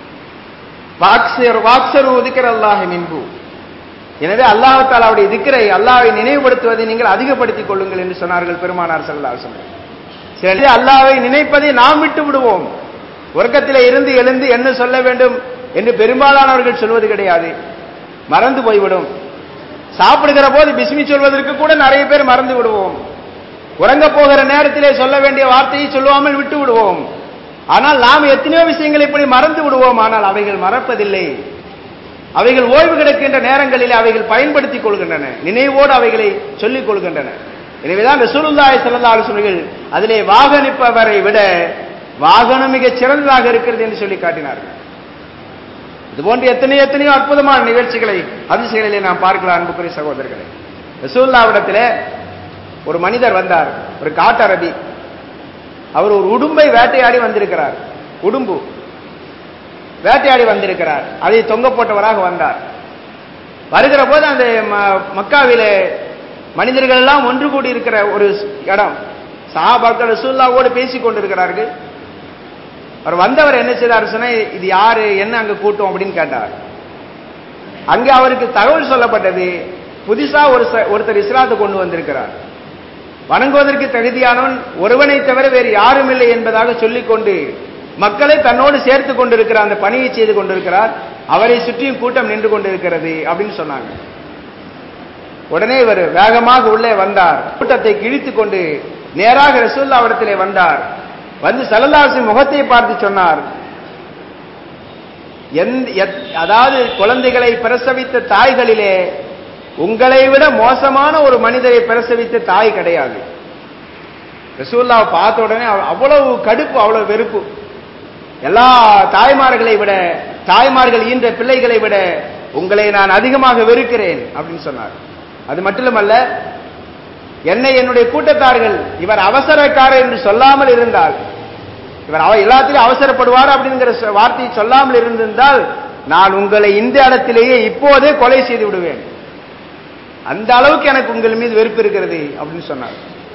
[SPEAKER 1] வாக்சரு உதிக்கிற அல்லாஹ் மின்பு எனவே அல்லாஹால் அவருடைய திக்கரை அல்லாவை நினைவுபடுத்துவதை நீங்கள் அதிகப்படுத்திக் கொள்ளுங்கள் என்று சொன்னார்கள் பெருமானார் சல்லா சில அல்லாவை நினைப்பதை நாம் விட்டு விடுவோம் உறக்கத்திலே இருந்து எழுந்து என்ன சொல்ல வேண்டும் என்று பெரும்பாலானவர்கள் சொல்வது கிடையாது மறந்து போய்விடும் சாப்பிடுகிற போது பிஸ்மி சொல்வதற்கு கூட நிறைய பேர் மறந்து விடுவோம் உறங்க போகிற நேரத்திலே சொல்ல வேண்டிய வார்த்தையை சொல்லாமல் விட்டு விடுவோம் ஆனால் நாம் எத்தனையோ விஷயங்களை இப்படி மறந்து விடுவோம் ஆனால் அவைகள் மறப்பதில்லை அவைகள் ஓய்வு கிடக்கின்ற நேரங்களில் அவைகள் பயன்படுத்திக் கொள்கின்றன நினைவோடு அவைகளை சொல்லிக் கொள்கின்றன எனவேதான் ரசூலுல்லாஹி ஸல்லல்லாஹு அலைஹி வஸல்லம் அதிலே வாகனிப்பவரை விட வாகனம் மிக சிறந்ததாக இருக்கிறது என்று சொல்லி காட்டினார்கள் இது போன்ற எத்தனையோ எத்தனையோ அற்புதமான நிகழ்ச்சிகளை அதிசயங்களிலே நாம் பார்க்கலாம் அன்புக்குரிய சகோதரர்களே ரசூல்லாவிடத்திலே ஒரு மனிதர் வந்தார் ஒரு காட்டரபி அவர் ஒரு உடும்பை வேட்டையாடி வந்திருக்கிறார் உடும்பு வேட்டையாடி வந்திருக்கிறார் அதை தொங்க போட்டவராக வந்தார் வருகிற போது அந்த ம- மக்காவிலே மனிதர்கள் எல்லாம் ஒன்று கூடி இருக்கிற ஒரு இடம் சஹாபாக்கள் ரசூல்லாவோடு பேசிக் கொண்டிருக்கிறார்கள் அவர் வந்தவர் என்ன செய்தார் சொன்னா இது யாரு என்ன அங்க கூட்டம் அப்படின்னு கேட்டார் அங்க அவருக்கு தகவல் சொல்லப்பட்டது புதுசா ஒரு ச- ஒருத்தர் இஸ்லாத்தை கொண்டு வந்திருக்கிறார் வணங்குவதற்கு தகுதியானவன் ஒருவனை தவிர வேறு யாரும் இல்லை என்பதாக சொல்லிக்கொண்டு மக்களை தன்னோடு சேர்த்து கொண்டிருக்கிற அந்த பணியை செய்து கொண்டிருக்கிறார் அவரை சுற்றியும் கூட்டம் நின்று கொண்டிருக்கிறது அப்படின்னு சொன்னாங்க உடனே இவர் வேகமாக உள்ளே வந்தார் கூட்டத்தை கிழித்துக் கொண்டு நேராக ரசூல்லாவிடத்திலே வந்தார் வந்து சல்லல்லாஹு முகத்தை பார்த்து சொன்னார் எந்த- எத்- அதாவது குழந்தைகளை பிரசவித்த தாய்களிலே உங்களை விட மோசமான ஒரு மனிதரை பிரசவித்த தாய் கிடையாது ரசூல்லாவை பார்த்த உடனே அவ- அவ்வளவு கடுப்பு அவ்வளவு வெறுப்பு எல்லா தாய்மார்களை விட தாய்மார்கள் ஈன்ற பிள்ளைகளை விட உங்களை நான் அதிகமாக வெறுக்கிறேன் அப்படின்னு சொன்னார் அது மட்டுமல்ல என்னை என்னுடைய கூட்டத்தார்கள் இவர் அவசரக்காரர் என்று சொல்லாமல் இருந்தால் இவர் அவ எல்லாத்திலும் அவசரப்படுவார் அப்படிங்கிற சொ- வார்த்தையை சொல்லாமல் இருந்திருந்தால் நான் உங்களை இந்த இடத்திலேயே இப்போதே கொலை செய்து விடுவேன் அந்த அளவுக்கு எனக்கு உங்கள் மீது வெறுப்பு இருக்கிறது அப்படின்னு சொன்னார்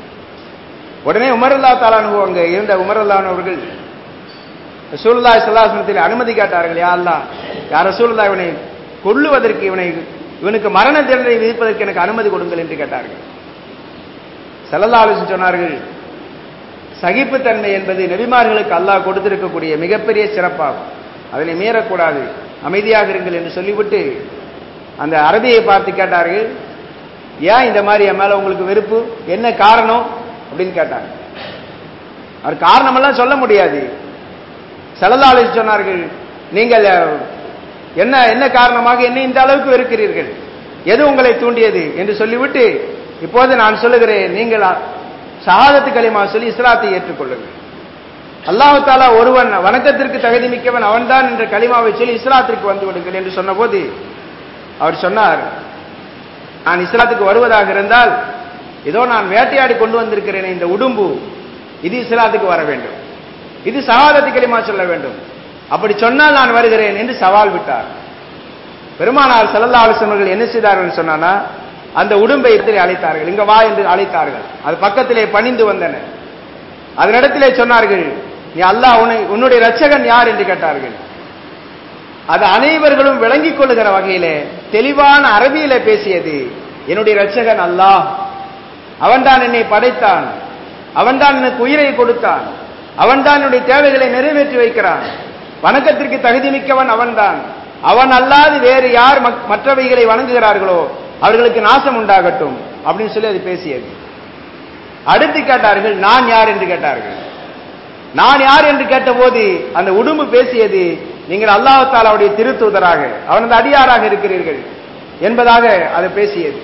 [SPEAKER 1] உடனே உமரல்லா தாலானு அங்க இருந்த உமரல்லான் அவர்கள் ரசூலுல்லா சல்லாசனத்தில் அனுமதி கேட்டார்கள் யா அல்லாஹ் யார் ரசூலுல்லா இவனை கொல்லுவதற்கு இவனை இவனுக்கு மரண தண்டனை விதிப்பதற்கு எனக்கு அனுமதி கொடுங்கள் என்று கேட்டார்கள் சல்லல்லா அலிஸ்லாம் சொன்னார்கள் சகிப்புத்தன்மை என்பது நபிமார்களுக்கு அல்லாஹ் கொடுத்திருக்கக்கூடிய மிகப்பெரிய சிறப்பாகும் அதனை மீறக்கூடாது அமைதியாக இருங்கள் என்று சொல்லிவிட்டு அந்த அரபியை பார்த்து கேட்டார்கள் ஏன் இந்த மாதிரி என் மேல உங்களுக்கு வெறுப்பு என்ன காரணம் அப்படின்னு கேட்டாங்க அவர் காரணமெல்லாம் சொல்ல முடியாது செலலாளி சொன்னார்கள் நீங்கள் அஹ், என்ன என்ன காரணமாக என்ன இந்த அளவுக்கு வெறுக்கிறீர்கள் எது உங்களை தூண்டியது என்று சொல்லிவிட்டு இப்போது நான் சொல்லுகிறேன் நீங்கள் ஷஹாதத்து கலிமா சொல்லி இஸ்லாத்தை ஏற்றுக்கொள்ளுங்கள் அல்லாஹ் தாலா ஒருவன் வணக்கத்திற்கு தகுதி மிக்கவன் அவன்தான் என்ற கலிமாவை சொல்லி இஸ்லாத்திற்கு வந்து விடுங்கள் என்று சொன்னபோது அவர் சொன்னார் நான் இஸ்லாத்துக்கு வருவதாக இருந்தால் ஏதோ நான் வேட்டையாடி கொண்டு வந்திருக்கிறேன் இந்த உடும்பு இது இஸ்லாத்துக்கு வர வேண்டும் இது சகாதத்து கலிமா சொல்ல வேண்டும் அப்படி சொன்னால் நான் வருகிறேன் என்று சவால் விட்டார் பெருமானார் செல்லல்லா ஆலோசனர்கள் என்ன செய்தார்கள் சொன்னானா அந்த உடும்பை இடத்திலே அழைத்தார்கள் இங்க வா என்று அழைத்தார்கள் அது பக்கத்திலே பணிந்து வந்தன அதனிடத்திலே சொன்னார்கள் நீ அல்லாஹ் உன்னை உன்னுடைய ரட்சகன் யார் என்று கேட்டார்கள் அது அனைவர்களும் விளங்கிக் கொள்ளுகிற வகையிலே தெளிவான அரபியில பேசியது என்னுடைய ரட்சகன் அல்லாஹ் அவன்தான் என்னை படைத்தான் அவன்தான் எனக்கு உயிரை கொடுத்தான் அவன்தான் என்னுடைய தேவைகளை நிறைவேற்றி வைக்கிறான் வணக்கத்திற்கு தகுதி மிக்கவன் அவன்தான் அவன் அல்லாது வேறு யார் மக்- மற்றவைகளை வணங்குகிறார்களோ அவர்களுக்கு நாசம் உண்டாகட்டும் அப்படின்னு சொல்லி அது பேசியது அடுத்து கேட்டார்கள் நான் யார் என்று கேட்டார்கள் நான் யார் என்று கேட்டபோது அந்த உடும்பு பேசியது நீங்கள் அல்லாஹ் தாலாவுடைய திருத்தூதராக அவனது அடியாராக இருக்கிறீர்கள் என்பதாக அது பேசியது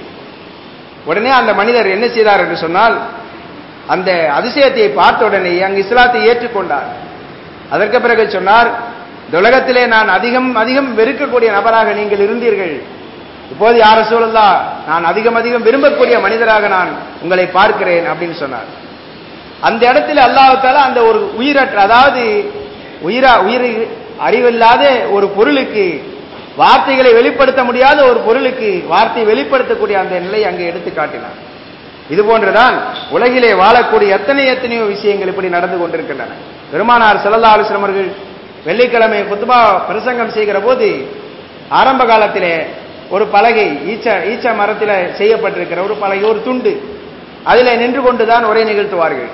[SPEAKER 1] உடனே அந்த மனிதர் என்ன செய்தார் என்று சொன்னால் அந்த அதிசயத்தை பார்த்த உடனே அங்கு இஸ்லாத்தை ஏற்றுக்கொண்டார் அதற்கு பிறகு சொன்னார் இந்த உலகத்திலே நான் அதிகம் அதிகம் வெறுக்கக்கூடிய நபராக நீங்கள் இருந்தீர்கள் இப்போது யார சூழல்லா நான் அதிகம் அதிகம் விரும்பக்கூடிய மனிதராக நான் உங்களை பார்க்கிறேன் அப்படின்னு சொன்னார் அந்த இடத்துல அல்லாஹால அந்த ஒரு உயிரற்ற அதாவது உயிரா உயிர் அறிவில்லாத ஒரு பொருளுக்கு வார்த்தைகளை வெளிப்படுத்த முடியாத ஒரு பொருளுக்கு வார்த்தை வெளிப்படுத்தக்கூடிய அந்த நிலையை அங்கே எடுத்து காட்டினார் இது போன்றுதான் உலகிலே வாழக்கூடிய எத்தனை எத்தனையோ விஷயங்கள் இப்படி நடந்து கொண்டிருக்கின்றன பெருமானார் செல்லல்லா அலுவலம் அவர்கள் வெள்ளிக்கிழமை குத்துபா பிரசங்கம் செய்கிற போது ஆரம்ப காலத்திலே ஒரு பலகை ஈச்ச ஈச்ச மரத்தில் செய்யப்பட்டிருக்கிற ஒரு பலகை ஒரு துண்டு அதில் நின்று கொண்டுதான் உரை நிகழ்த்துவார்கள்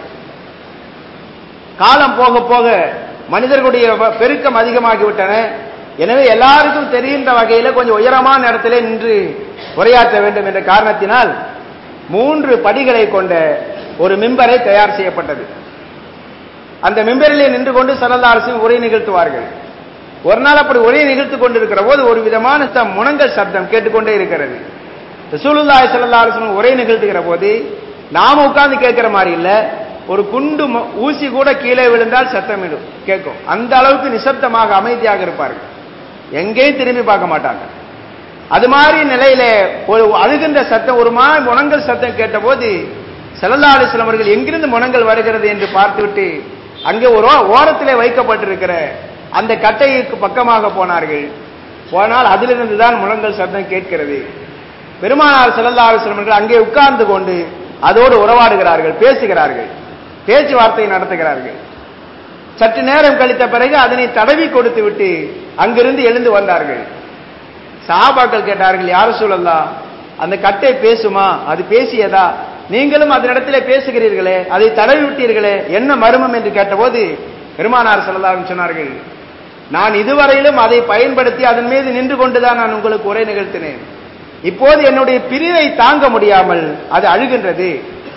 [SPEAKER 1] காலம் போக போக மனிதர்களுடைய வ- பெருக்கம் அதிகமாகிவிட்டன எனவே எல்லாருக்கும் தெரிகின்ற வகையில கொஞ்சம் உயரமான இடத்திலே நின்று உரையாற்ற வேண்டும் என்ற காரணத்தினால் மூன்று படிகளை கொண்ட ஒரு மிம்பரை தயார் செய்யப்பட்டது அந்த மிம்பரிலே நின்று கொண்டு சரதாரசு உரை நிகழ்த்துவார்கள் ஒரு நாள் அப்படி உரை நிகழ்த்து கொண்டிருக்கிற போது ஒரு விதமான சம் முனங்கல் சப்தம் கேட்டுக்கொண்டே இருக்கிறது ரசூலுல்லாஹி ஸல்லல்லாஹு அலைஹி வஸல்லம் உரை நிகழ்த்துகிற போது நாம உட்கார்ந்து கேட்கிற மாதிரி இல்ல ஒரு குண்டு ம- ஊசி கூட கீழே விழுந்தால் சத்தமிடும் கேட்கும் அந்த அளவுக்கு நிசப்தமாக அமைதியாக இருப்பார்கள் எங்கேயும் திரும்பி பார்க்க மாட்டாங்க அது மாதிரி நிலையில ஒரு அழுகின்ற சத்தம் ஒரு மாதிரி முனங்கல் சத்தம் கேட்டபோது ஸல்லல்லாஹு அலைஹி வஸல்லம் அவர்கள் எங்கிருந்து முனங்கல் வருகிறது என்று பார்த்துவிட்டு அங்கே ஒரு ஓ- ஓரத்திலே வைக்கப்பட்டிருக்கிற அந்த கட்டைக்கு பக்கமாக போனார்கள் போனால் அதிலிருந்து தான் முழங்கல் சத்தம் கேட்கிறது பெருமானார் ஸல்லல்லாஹு அலைஹி வஸல்லம் அவர்கள் அங்கே உட்கார்ந்து கொண்டு அதோடு உறவாடுகிறார்கள் பேசுகிறார்கள் பேச்சுவார்த்தை நடத்துகிறார்கள் சற்று நேரம் கழித்த பிறகு அதனை தடவி கொடுத்து விட்டு அங்கிருந்து எழுந்து வந்தார்கள் சஹாபாக்கள் கேட்டார்கள் யார் சூழல்லா அந்த கட்டை பேசுமா அது பேசியதா நீங்களும் அதனிடத்திலே பேசுகிறீர்களே அதை தடவி விட்டீர்களே என்ன மர்மம் என்று கேட்டபோது பெருமானார் ஸல்லல்லாஹு சொன்னார்கள் நான் இதுவரையிலும் அதை பயன்படுத்தி அதன் மீது நின்று கொண்டுதான் நான் உங்களுக்கு உரை நிகழ்த்தினேன் இப்போது என்னுடைய பிரிவை தாங்க முடியாமல் அது அழுகின்றது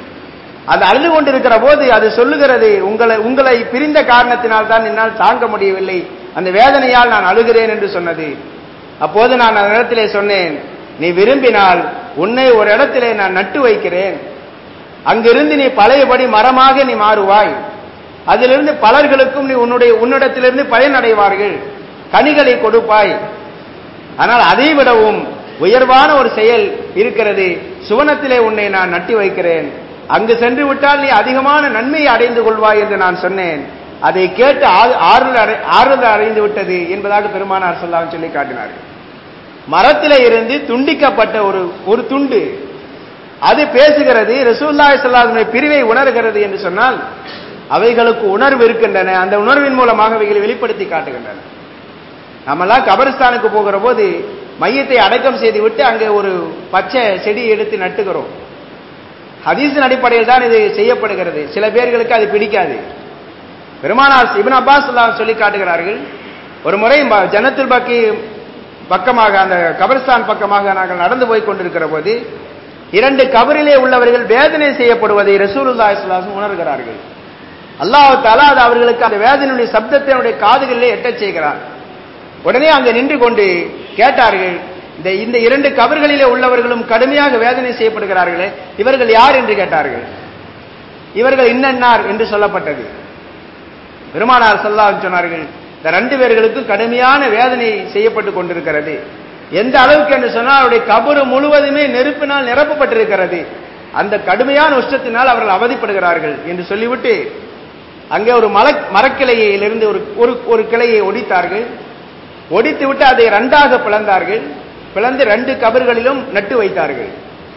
[SPEAKER 1] அது அழுது கொண்டிருக்கிற போது அது சொல்லுகிறது உங்களை உங்களை பிரிந்த காரணத்தினால் தான் என்னால் தாங்க முடியவில்லை அந்த வேதனையால் நான் அழுகிறேன் என்று சொன்னது அப்போது நான் அந்த இடத்திலே சொன்னேன் நீ விரும்பினால் உன்னை ஒரு இடத்திலே நான் நட்டு வைக்கிறேன் அங்கிருந்து நீ பழையபடி மரமாக நீ மாறுவாய் அதிலிருந்து பலர்களுக்கும் நீ உன்னுடைய உன்னிடத்திலிருந்து பயன் அடைவார்கள் கனிகளை கொடுப்பாய் ஆனால் அதை விடவும் உயர்வான ஒரு செயல் இருக்கிறது சுவனத்திலே உன்னை நான் நட்டி வைக்கிறேன் அங்கு சென்று விட்டால் நீ அதிகமான நன்மையை அடைந்து கொள்வாய் என்று நான் சொன்னேன் அதை கேட்டு ஆறு- ஆறுதல் அடை- ஆறுதல் அடைந்து விட்டது என்பதாக பெருமானார் சொல்லாம் சொல்லி காட்டினார்கள் மரத்திலே இருந்து துண்டிக்கப்பட்ட ஒரு ஒரு துண்டு அது பேசுகிறது ரசூல்லாய் சொல்லாத பிரிவை உணர்கிறது என்று சொன்னால் அவைகளுக்கு உணர்வு இருக்கின்றன அந்த உணர்வின் மூலமாக அவைகளை வெளிப்படுத்தி காட்டுகின்றன நம்மெல்லாம் கபரிஸ்தானுக்கு போகிற போது மையத்தை அடக்கம் செய்து விட்டு அங்கே ஒரு பச்சை செடி எடுத்து நட்டுகிறோம் ஹதீஸின் அடிப்படையில் தான் இது செய்யப்படுகிறது சில பேர்களுக்கு அது பிடிக்காது பெருமானார் இப்னு அப்பாஸ் ஸல்லல்லாஹு சொல்லி காட்டுகிறார்கள் ஒரு முறை ம- ஜன்னத்துல் பக்கி பக்கமாக அந்த கபரிஸ்தான் பக்கமாக நாங்கள் நடந்து போய் கொண்டிருக்கிற போது இரண்டு கபரிலே உள்ளவர்கள் வேதனை செய்யப்படுவதை ரசூலுல்லாஹி ஸல்லல்லாஹு அலைஹி வஸல்லம் உணர்கிறார்கள் அல்லாஹ் தஆலா அது அவர்களுக்கு அந்த வேதனையுடைய சப்தத்தினுடைய காதுகளிலே எட்டச் செய்கிறார் உடனே அங்க நின்று கொண்டு கேட்டார்கள் இந்த இந்த இரண்டு கபர்களிலே உள்ளவர்களும் கடுமையாக வேதனை செய்யப்படுகிறார்களே இவர்கள் யார் என்று கேட்டார்கள் இவர்கள் இன்னன்னார் என்று சொல்லப்பட்டது பெருமானார் ஸல்லல்லாஹு சொன்னார்கள் இந்த ரெண்டு பேர்களுக்கும் கடுமையான வேதனை செய்யப்பட்டு கொண்டிருக்கிறது எந்த அளவுக்கு என்று சொன்னால் அவருடைய கபரு முழுவதுமே நெருப்பினால் நிரப்பப்பட்டிருக்கிறது அந்த கடுமையான உஷ்டத்தினால் அவர்கள் அவதிப்படுகிறார்கள் என்று சொல்லிவிட்டு அங்கே ஒரு மல மரக்கிளையிலிருந்து ஒரு ஒரு ஒரு கிளையை ஒடித்தார்கள் ஒடித்து விட்டு அதை ரெண்டாக பிளந்தார்கள் பிளந்து ரெண்டு கபர்களிலும் நட்டு வைத்தார்கள்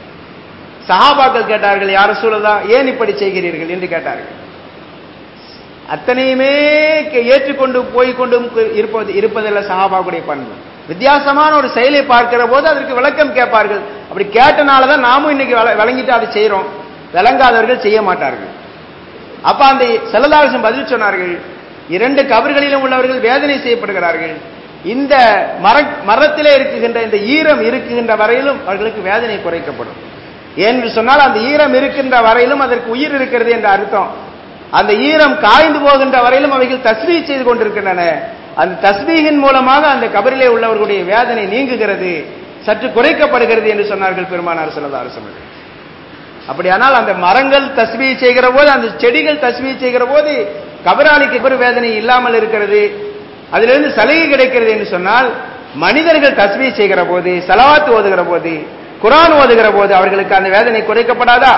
[SPEAKER 1] சஹாபாக்கள் கேட்டார்கள் யார சூழலா ஏன் இப்படி செய்கிறீர்கள் என்று கேட்டார்கள் அத்தனையுமே கே- ஏற்றுக்கொண்டு போய்கொண்டும் இருப்பது இருப்பதல்ல சஹாபாக்குடைய பண்பு வித்தியாசமான ஒரு செயலை பார்க்கிற போது அதற்கு விளக்கம் கேட்பார்கள் அப்படி கேட்டனால தான் நாமும் இன்னைக்கு விள- விளங்கிட்டு அதை செய்றோம் விளங்காதவர்கள் செய்ய மாட்டார்கள் அப்ப அந்த செல்லதாரசம் பதில் சொன்னார்கள் இரண்டு கபர்களிலும் உள்ளவர்கள் வேதனை செய்யப்படுகிறார்கள் இந்த மர மரத்திலே இருக்குகின்ற இந்த ஈரம் இருக்குகின்ற வரையிலும் அவர்களுக்கு வேதனை குறைக்கப்படும் என்று சொன்னால் அந்த ஈரம் இருக்கின்ற வரையிலும் அதற்கு உயிர் இருக்கிறது என்ற அர்த்தம் அந்த ஈரம் காய்ந்து போகின்ற வரையிலும் அவைகள் தஸ்மீ செய்து கொண்டிருக்கின்றன அந்த தஸ்மீகின் மூலமாக அந்த கபரிலே உள்ளவர்களுடைய வேதனை நீங்குகிறது சற்று குறைக்கப்படுகிறது என்று சொன்னார்கள் பெருமானார் செல்லதாரசம் அப்படியானால் அந்த மரங்கள் தஸ்மீ செய்கிற போது அந்த செடிகள் தஸ்மீ செய்கிற போது கபராளிக்கு ஒரு வேதனை இல்லாமல் இருக்கிறது அதிலிருந்து சலுகை கிடைக்கிறது என்று சொன்னால் மனிதர்கள் தஸ்மீ செய்கிற போது சலவாத்து ஓதுகிற போது குரான் ஓதுகிற போது அவர்களுக்கு அந்த வேதனை குறைக்கப்படாதா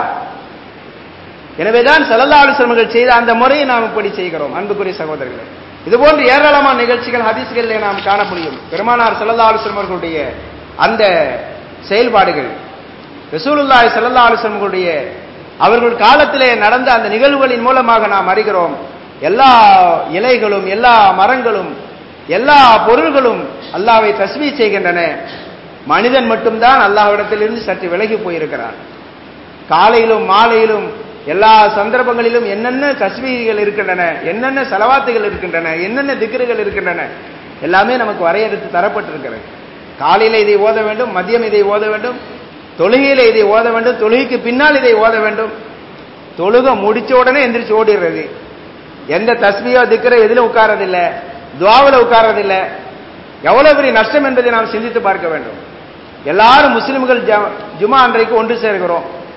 [SPEAKER 1] எனவேதான் சல்லல்லா அலுவலர்கள் செய்த அந்த முறையை நாம் இப்படி செய்கிறோம் அன்புக்குரிய சகோதரர்களே இதுபோன்று ஏராளமான நிகழ்ச்சிகள் ஹதீஸ்களிலே நாம் காண முடியும் பெருமானார் சல்லல்லா அலுவலம் அவர்களுடைய அந்த செயல்பாடுகள் ரசூலுல்லாஹி ஸல்லல்லாஹு அலைஹி வஸல்லமுடைய அவர்கள் காலத்திலே நடந்த அந்த நிகழ்வுகளின் மூலமாக நாம் அறிகிறோம் எல்லா இலைகளும் எல்லா மரங்களும் எல்லா பொருள்களும் அல்லாஹ்வை தஸ்மீ செய்கின்றன மனிதன் மட்டும்தான் அல்லாஹ்விடத்திலிருந்து சற்று விலகி போயிருக்கிறான் காலையிலும் மாலையிலும் எல்லா சந்தர்ப்பங்களிலும் என்னென்ன தஸ்மீகள் இருக்கின்றன என்னென்ன செலவாத்துகள் இருக்கின்றன என்னென்ன திக்ருகள் இருக்கின்றன எல்லாமே நமக்கு வரையறுத்து தரப்பட்டிருக்கிறது காலையில இதை ஓத வேண்டும் மதியம் இதை ஓத வேண்டும் தொழுகையில இதை ஓத வேண்டும் தொழுகைக்கு பின்னால் இதை ஓத வேண்டும் தொழுக முடிச்ச உடனே எந்திரிச்சு ஓடிடுறது எந்த தஸ்மியோ திக்கிற எதிலும் உட்காரதில்ல துவாவில் உட்காரதில்ல எவ்வளவு பெரிய நஷ்டம் என்பதை நாம் சிந்தித்து பார்க்க வேண்டும் எல்லாரும் முஸ்லிம்கள் ஜ- ஜுமா அன்றைக்கு ஒன்று சேர்கிறோம்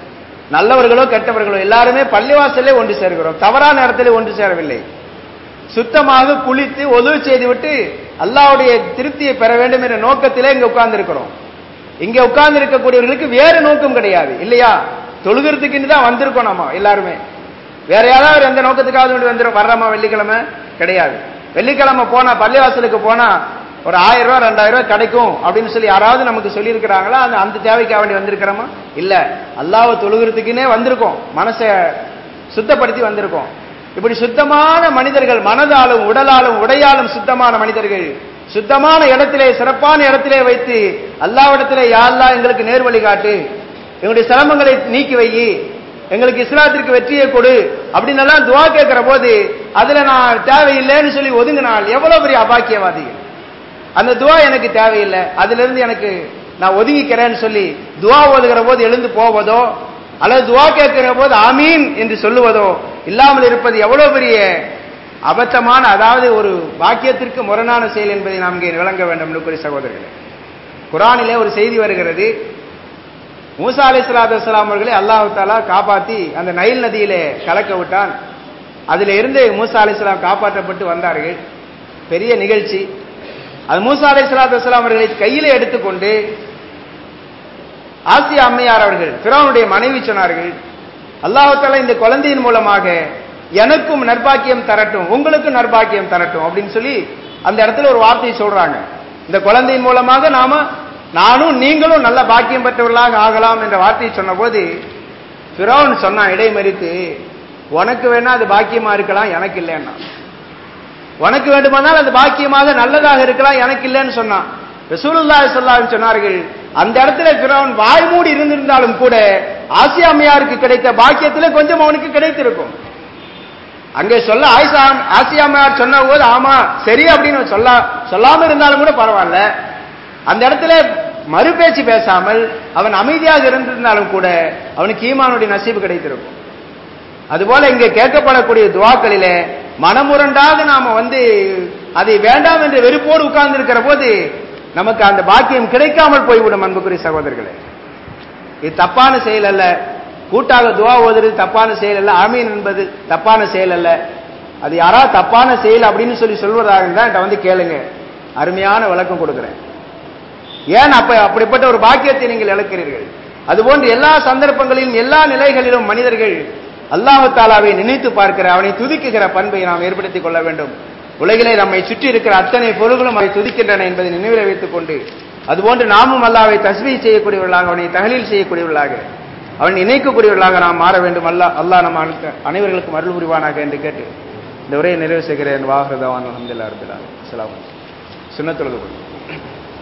[SPEAKER 1] நல்லவர்களோ கெட்டவர்களோ எல்லாருமே பள்ளிவாசலே ஒன்று சேர்கிறோம் தவறான இடத்திலே ஒன்று சேரவில்லை சுத்தமாக குளித்து ஒதுவு செய்துவிட்டு அல்லாஹ்வுடைய திருப்தியை பெற வேண்டும் என்ற நோக்கத்திலே இங்க உட்கார்ந்து இருக்கிறோம் இங்க உட்கார்ந்து இருக்கக்கூடியவர்களுக்கு வேறு நோக்கம் கிடையாது இல்லையா தொழுகிறதுக்குன்னு தான் வந்திருக்கோம் நம்ம எல்லாருமே வேற யாராவது எந்த நோக்கத்துக்காவது வேண்டி வந்துரும் வர்றோமா வெள்ளிக்கிழமை கிடையாது வெள்ளிக்கிழமை போனா பள்ளிவாசலுக்கு போனா ஒரு ஆயிரம் ரூபாய் ரெண்டாயிரம் ரூபாய் கிடைக்கும் அப்படின்னு சொல்லி யாராவது நமக்கு சொல்லி இருக்கிறாங்களா அந்த அந்த தேவைக்காக வேண்டி வந்திருக்கிறோமா இல்ல அல்லாஹ்வை தொழுகிறதுக்குன்னே வந்திருக்கோம் மனசை சுத்தப்படுத்தி வந்திருக்கோம் இப்படி சுத்தமான மனிதர்கள் மனதாலும் உடலாலும் உடையாலும் சுத்தமான மனிதர்கள் சுத்தமான இடத்திலே சிறப்பான இடத்திலே வைத்து அல்லாவிடத்திலே யாழ்லா எங்களுக்கு நேர்வழி காட்டு எங்களுடைய சிரமங்களை நீக்கி வை எங்களுக்கு இஸ்லாத்திற்கு வெற்றியை கொடு அப்படின்னு எல்லாம் துவா கேட்கிற போது அதுல நான் தேவையில்லைன்னு சொல்லி ஒதுங்கினால் எவ்வளவு பெரிய அபாக்கியவாதிகள் அந்த துவா எனக்கு தேவையில்லை அதுல இருந்து எனக்கு நான் ஒதுங்கிக்கிறேன்னு சொல்லி துவா ஓதுகிற போது எழுந்து போவதோ அல்லது துவா கேட்கிற போது ஆமீன் என்று சொல்லுவதோ இல்லாமல் இருப்பது எவ்வளவு பெரிய அபத்தமான அதாவது ஒரு வாக்கியத்திற்கு முரணான செயல் என்பதை நாம் இங்கே விளங்க வேண்டும் நுக்குரி சகோதரர்களே குரானிலே ஒரு செய்தி வருகிறது மூசா அலி சலாத்து அவர்களை அல்லாஹு தாலா காப்பாத்தி அந்த நைல் நதியிலே கலக்க விட்டான் அதுல இருந்து மூசா அலி காப்பாற்றப்பட்டு வந்தார்கள் பெரிய நிகழ்ச்சி அது மூசா அலி சலாத்து அவர்களை கையிலே எடுத்துக்கொண்டு ஆசியா அம்மையார் அவர்கள் பிறவனுடைய மனைவி சொன்னார்கள் அல்லாஹால இந்த குழந்தையின் மூலமாக எனக்கும் நற்பாக்கியம் தரட்டும் உங்களுக்கும் நற்பாக்கியம் தரட்டும் அப்படின்னு சொல்லி அந்த இடத்துல ஒரு வார்த்தையை சொல்றாங்க இந்த குழந்தையின் மூலமாக நாம நானும் நீங்களும் நல்ல பாக்கியம் பெற்றவர்களாக ஆகலாம் என்ற வார்த்தையை சொன்னபோது பிறவன் சொன்னான் இடைமறித்து உனக்கு வேணா அது பாக்கியமா இருக்கலாம் எனக்கு இல்லைன்னா உனக்கு வேண்டுமானால் அது பாக்கியமாக நல்லதாக இருக்கலாம் எனக்கு இல்லைன்னு சொன்னான் ரசூலுல்லாஹி ஸல்லல்லாஹு சொன்னார்கள் அந்த இடத்துல பிறவன் வாய் மூடி இருந்திருந்தாலும் கூட ஆசியாமையாருக்கு கிடைத்த பாக்கியத்துல கொஞ்சம் அவனுக்கு கிடைத்திருக்கும் அங்கே சொல்ல ஆயிஷா ஆசியாமையார் சொன்ன போது ஆமா சரி அப்படின்னு சொல்ல சொல்லாம இருந்தாலும் கூட பரவாயில்ல அந்த இடத்துல மறுபேச்சு பேசாமல் அவன் அமைதியாக இருந்திருந்தாலும் கூட அவனுக்கு ஈமானுடைய நசீபு கிடைத்திருக்கும் அதுபோல இங்கே கேட்கப்படக்கூடிய துவாக்களிலே மனமுரண்டாக நாம வந்து அதை வேண்டாம் என்று வெறுப்போடு உட்கார்ந்து இருக்கிற போது நமக்கு அந்த பாக்கியம் கிடைக்காமல் போய்விடும் அன்புக்குரிய சகோதரர்களே இது தப்பான செயல் அல்ல கூட்டாக துவா ஓதுறது தப்பான செயல் அல்ல ஆமீன் என்பது தப்பான செயல் அல்ல அது யாராவது தப்பான செயல் அப்படின்னு சொல்லி சொல்வதாக இருந்தா என்கிட்ட வந்து கேளுங்க அருமையான விளக்கம் கொடுக்கிறேன் ஏன் அப்ப அப்படிப்பட்ட ஒரு பாக்கியத்தை நீங்கள் இழக்கிறீர்கள் அதுபோன்று எல்லா சந்தர்ப்பங்களிலும் எல்லா நிலைகளிலும் மனிதர்கள் அல்லாஹு தாலாவை நினைத்து பார்க்கிற அவனை துதிக்குகிற பண்பை நாம் ஏற்படுத்திக் கொள்ள வேண்டும் உலகிலே நம்மை சுற்றி இருக்கிற அத்தனை பொருள்களும் அவை துதிக்கின்றன என்பதை நினைவில் வைத்துக் கொண்டு அதுபோன்று நாமும் அல்லாவை தஸ்மீ செய்யக்கூடியவர்களாக அவனை தகலில் செய்யக்கூடியவர்களாக அவன் நினைக்கக்கூடியவர்களாக நாம் மாற வேண்டும் அல்லா அல்லாஹ் நம்ம அனைவர்களுக்கும் அருள் புரிவானாக என்று கேட்டு இந்த உரையை நிறைவு செய்கிறேன் வாகரதவான் அஹமதுல்லா அரபிலா அஸ்லாம் சுண்ணத்தொழுது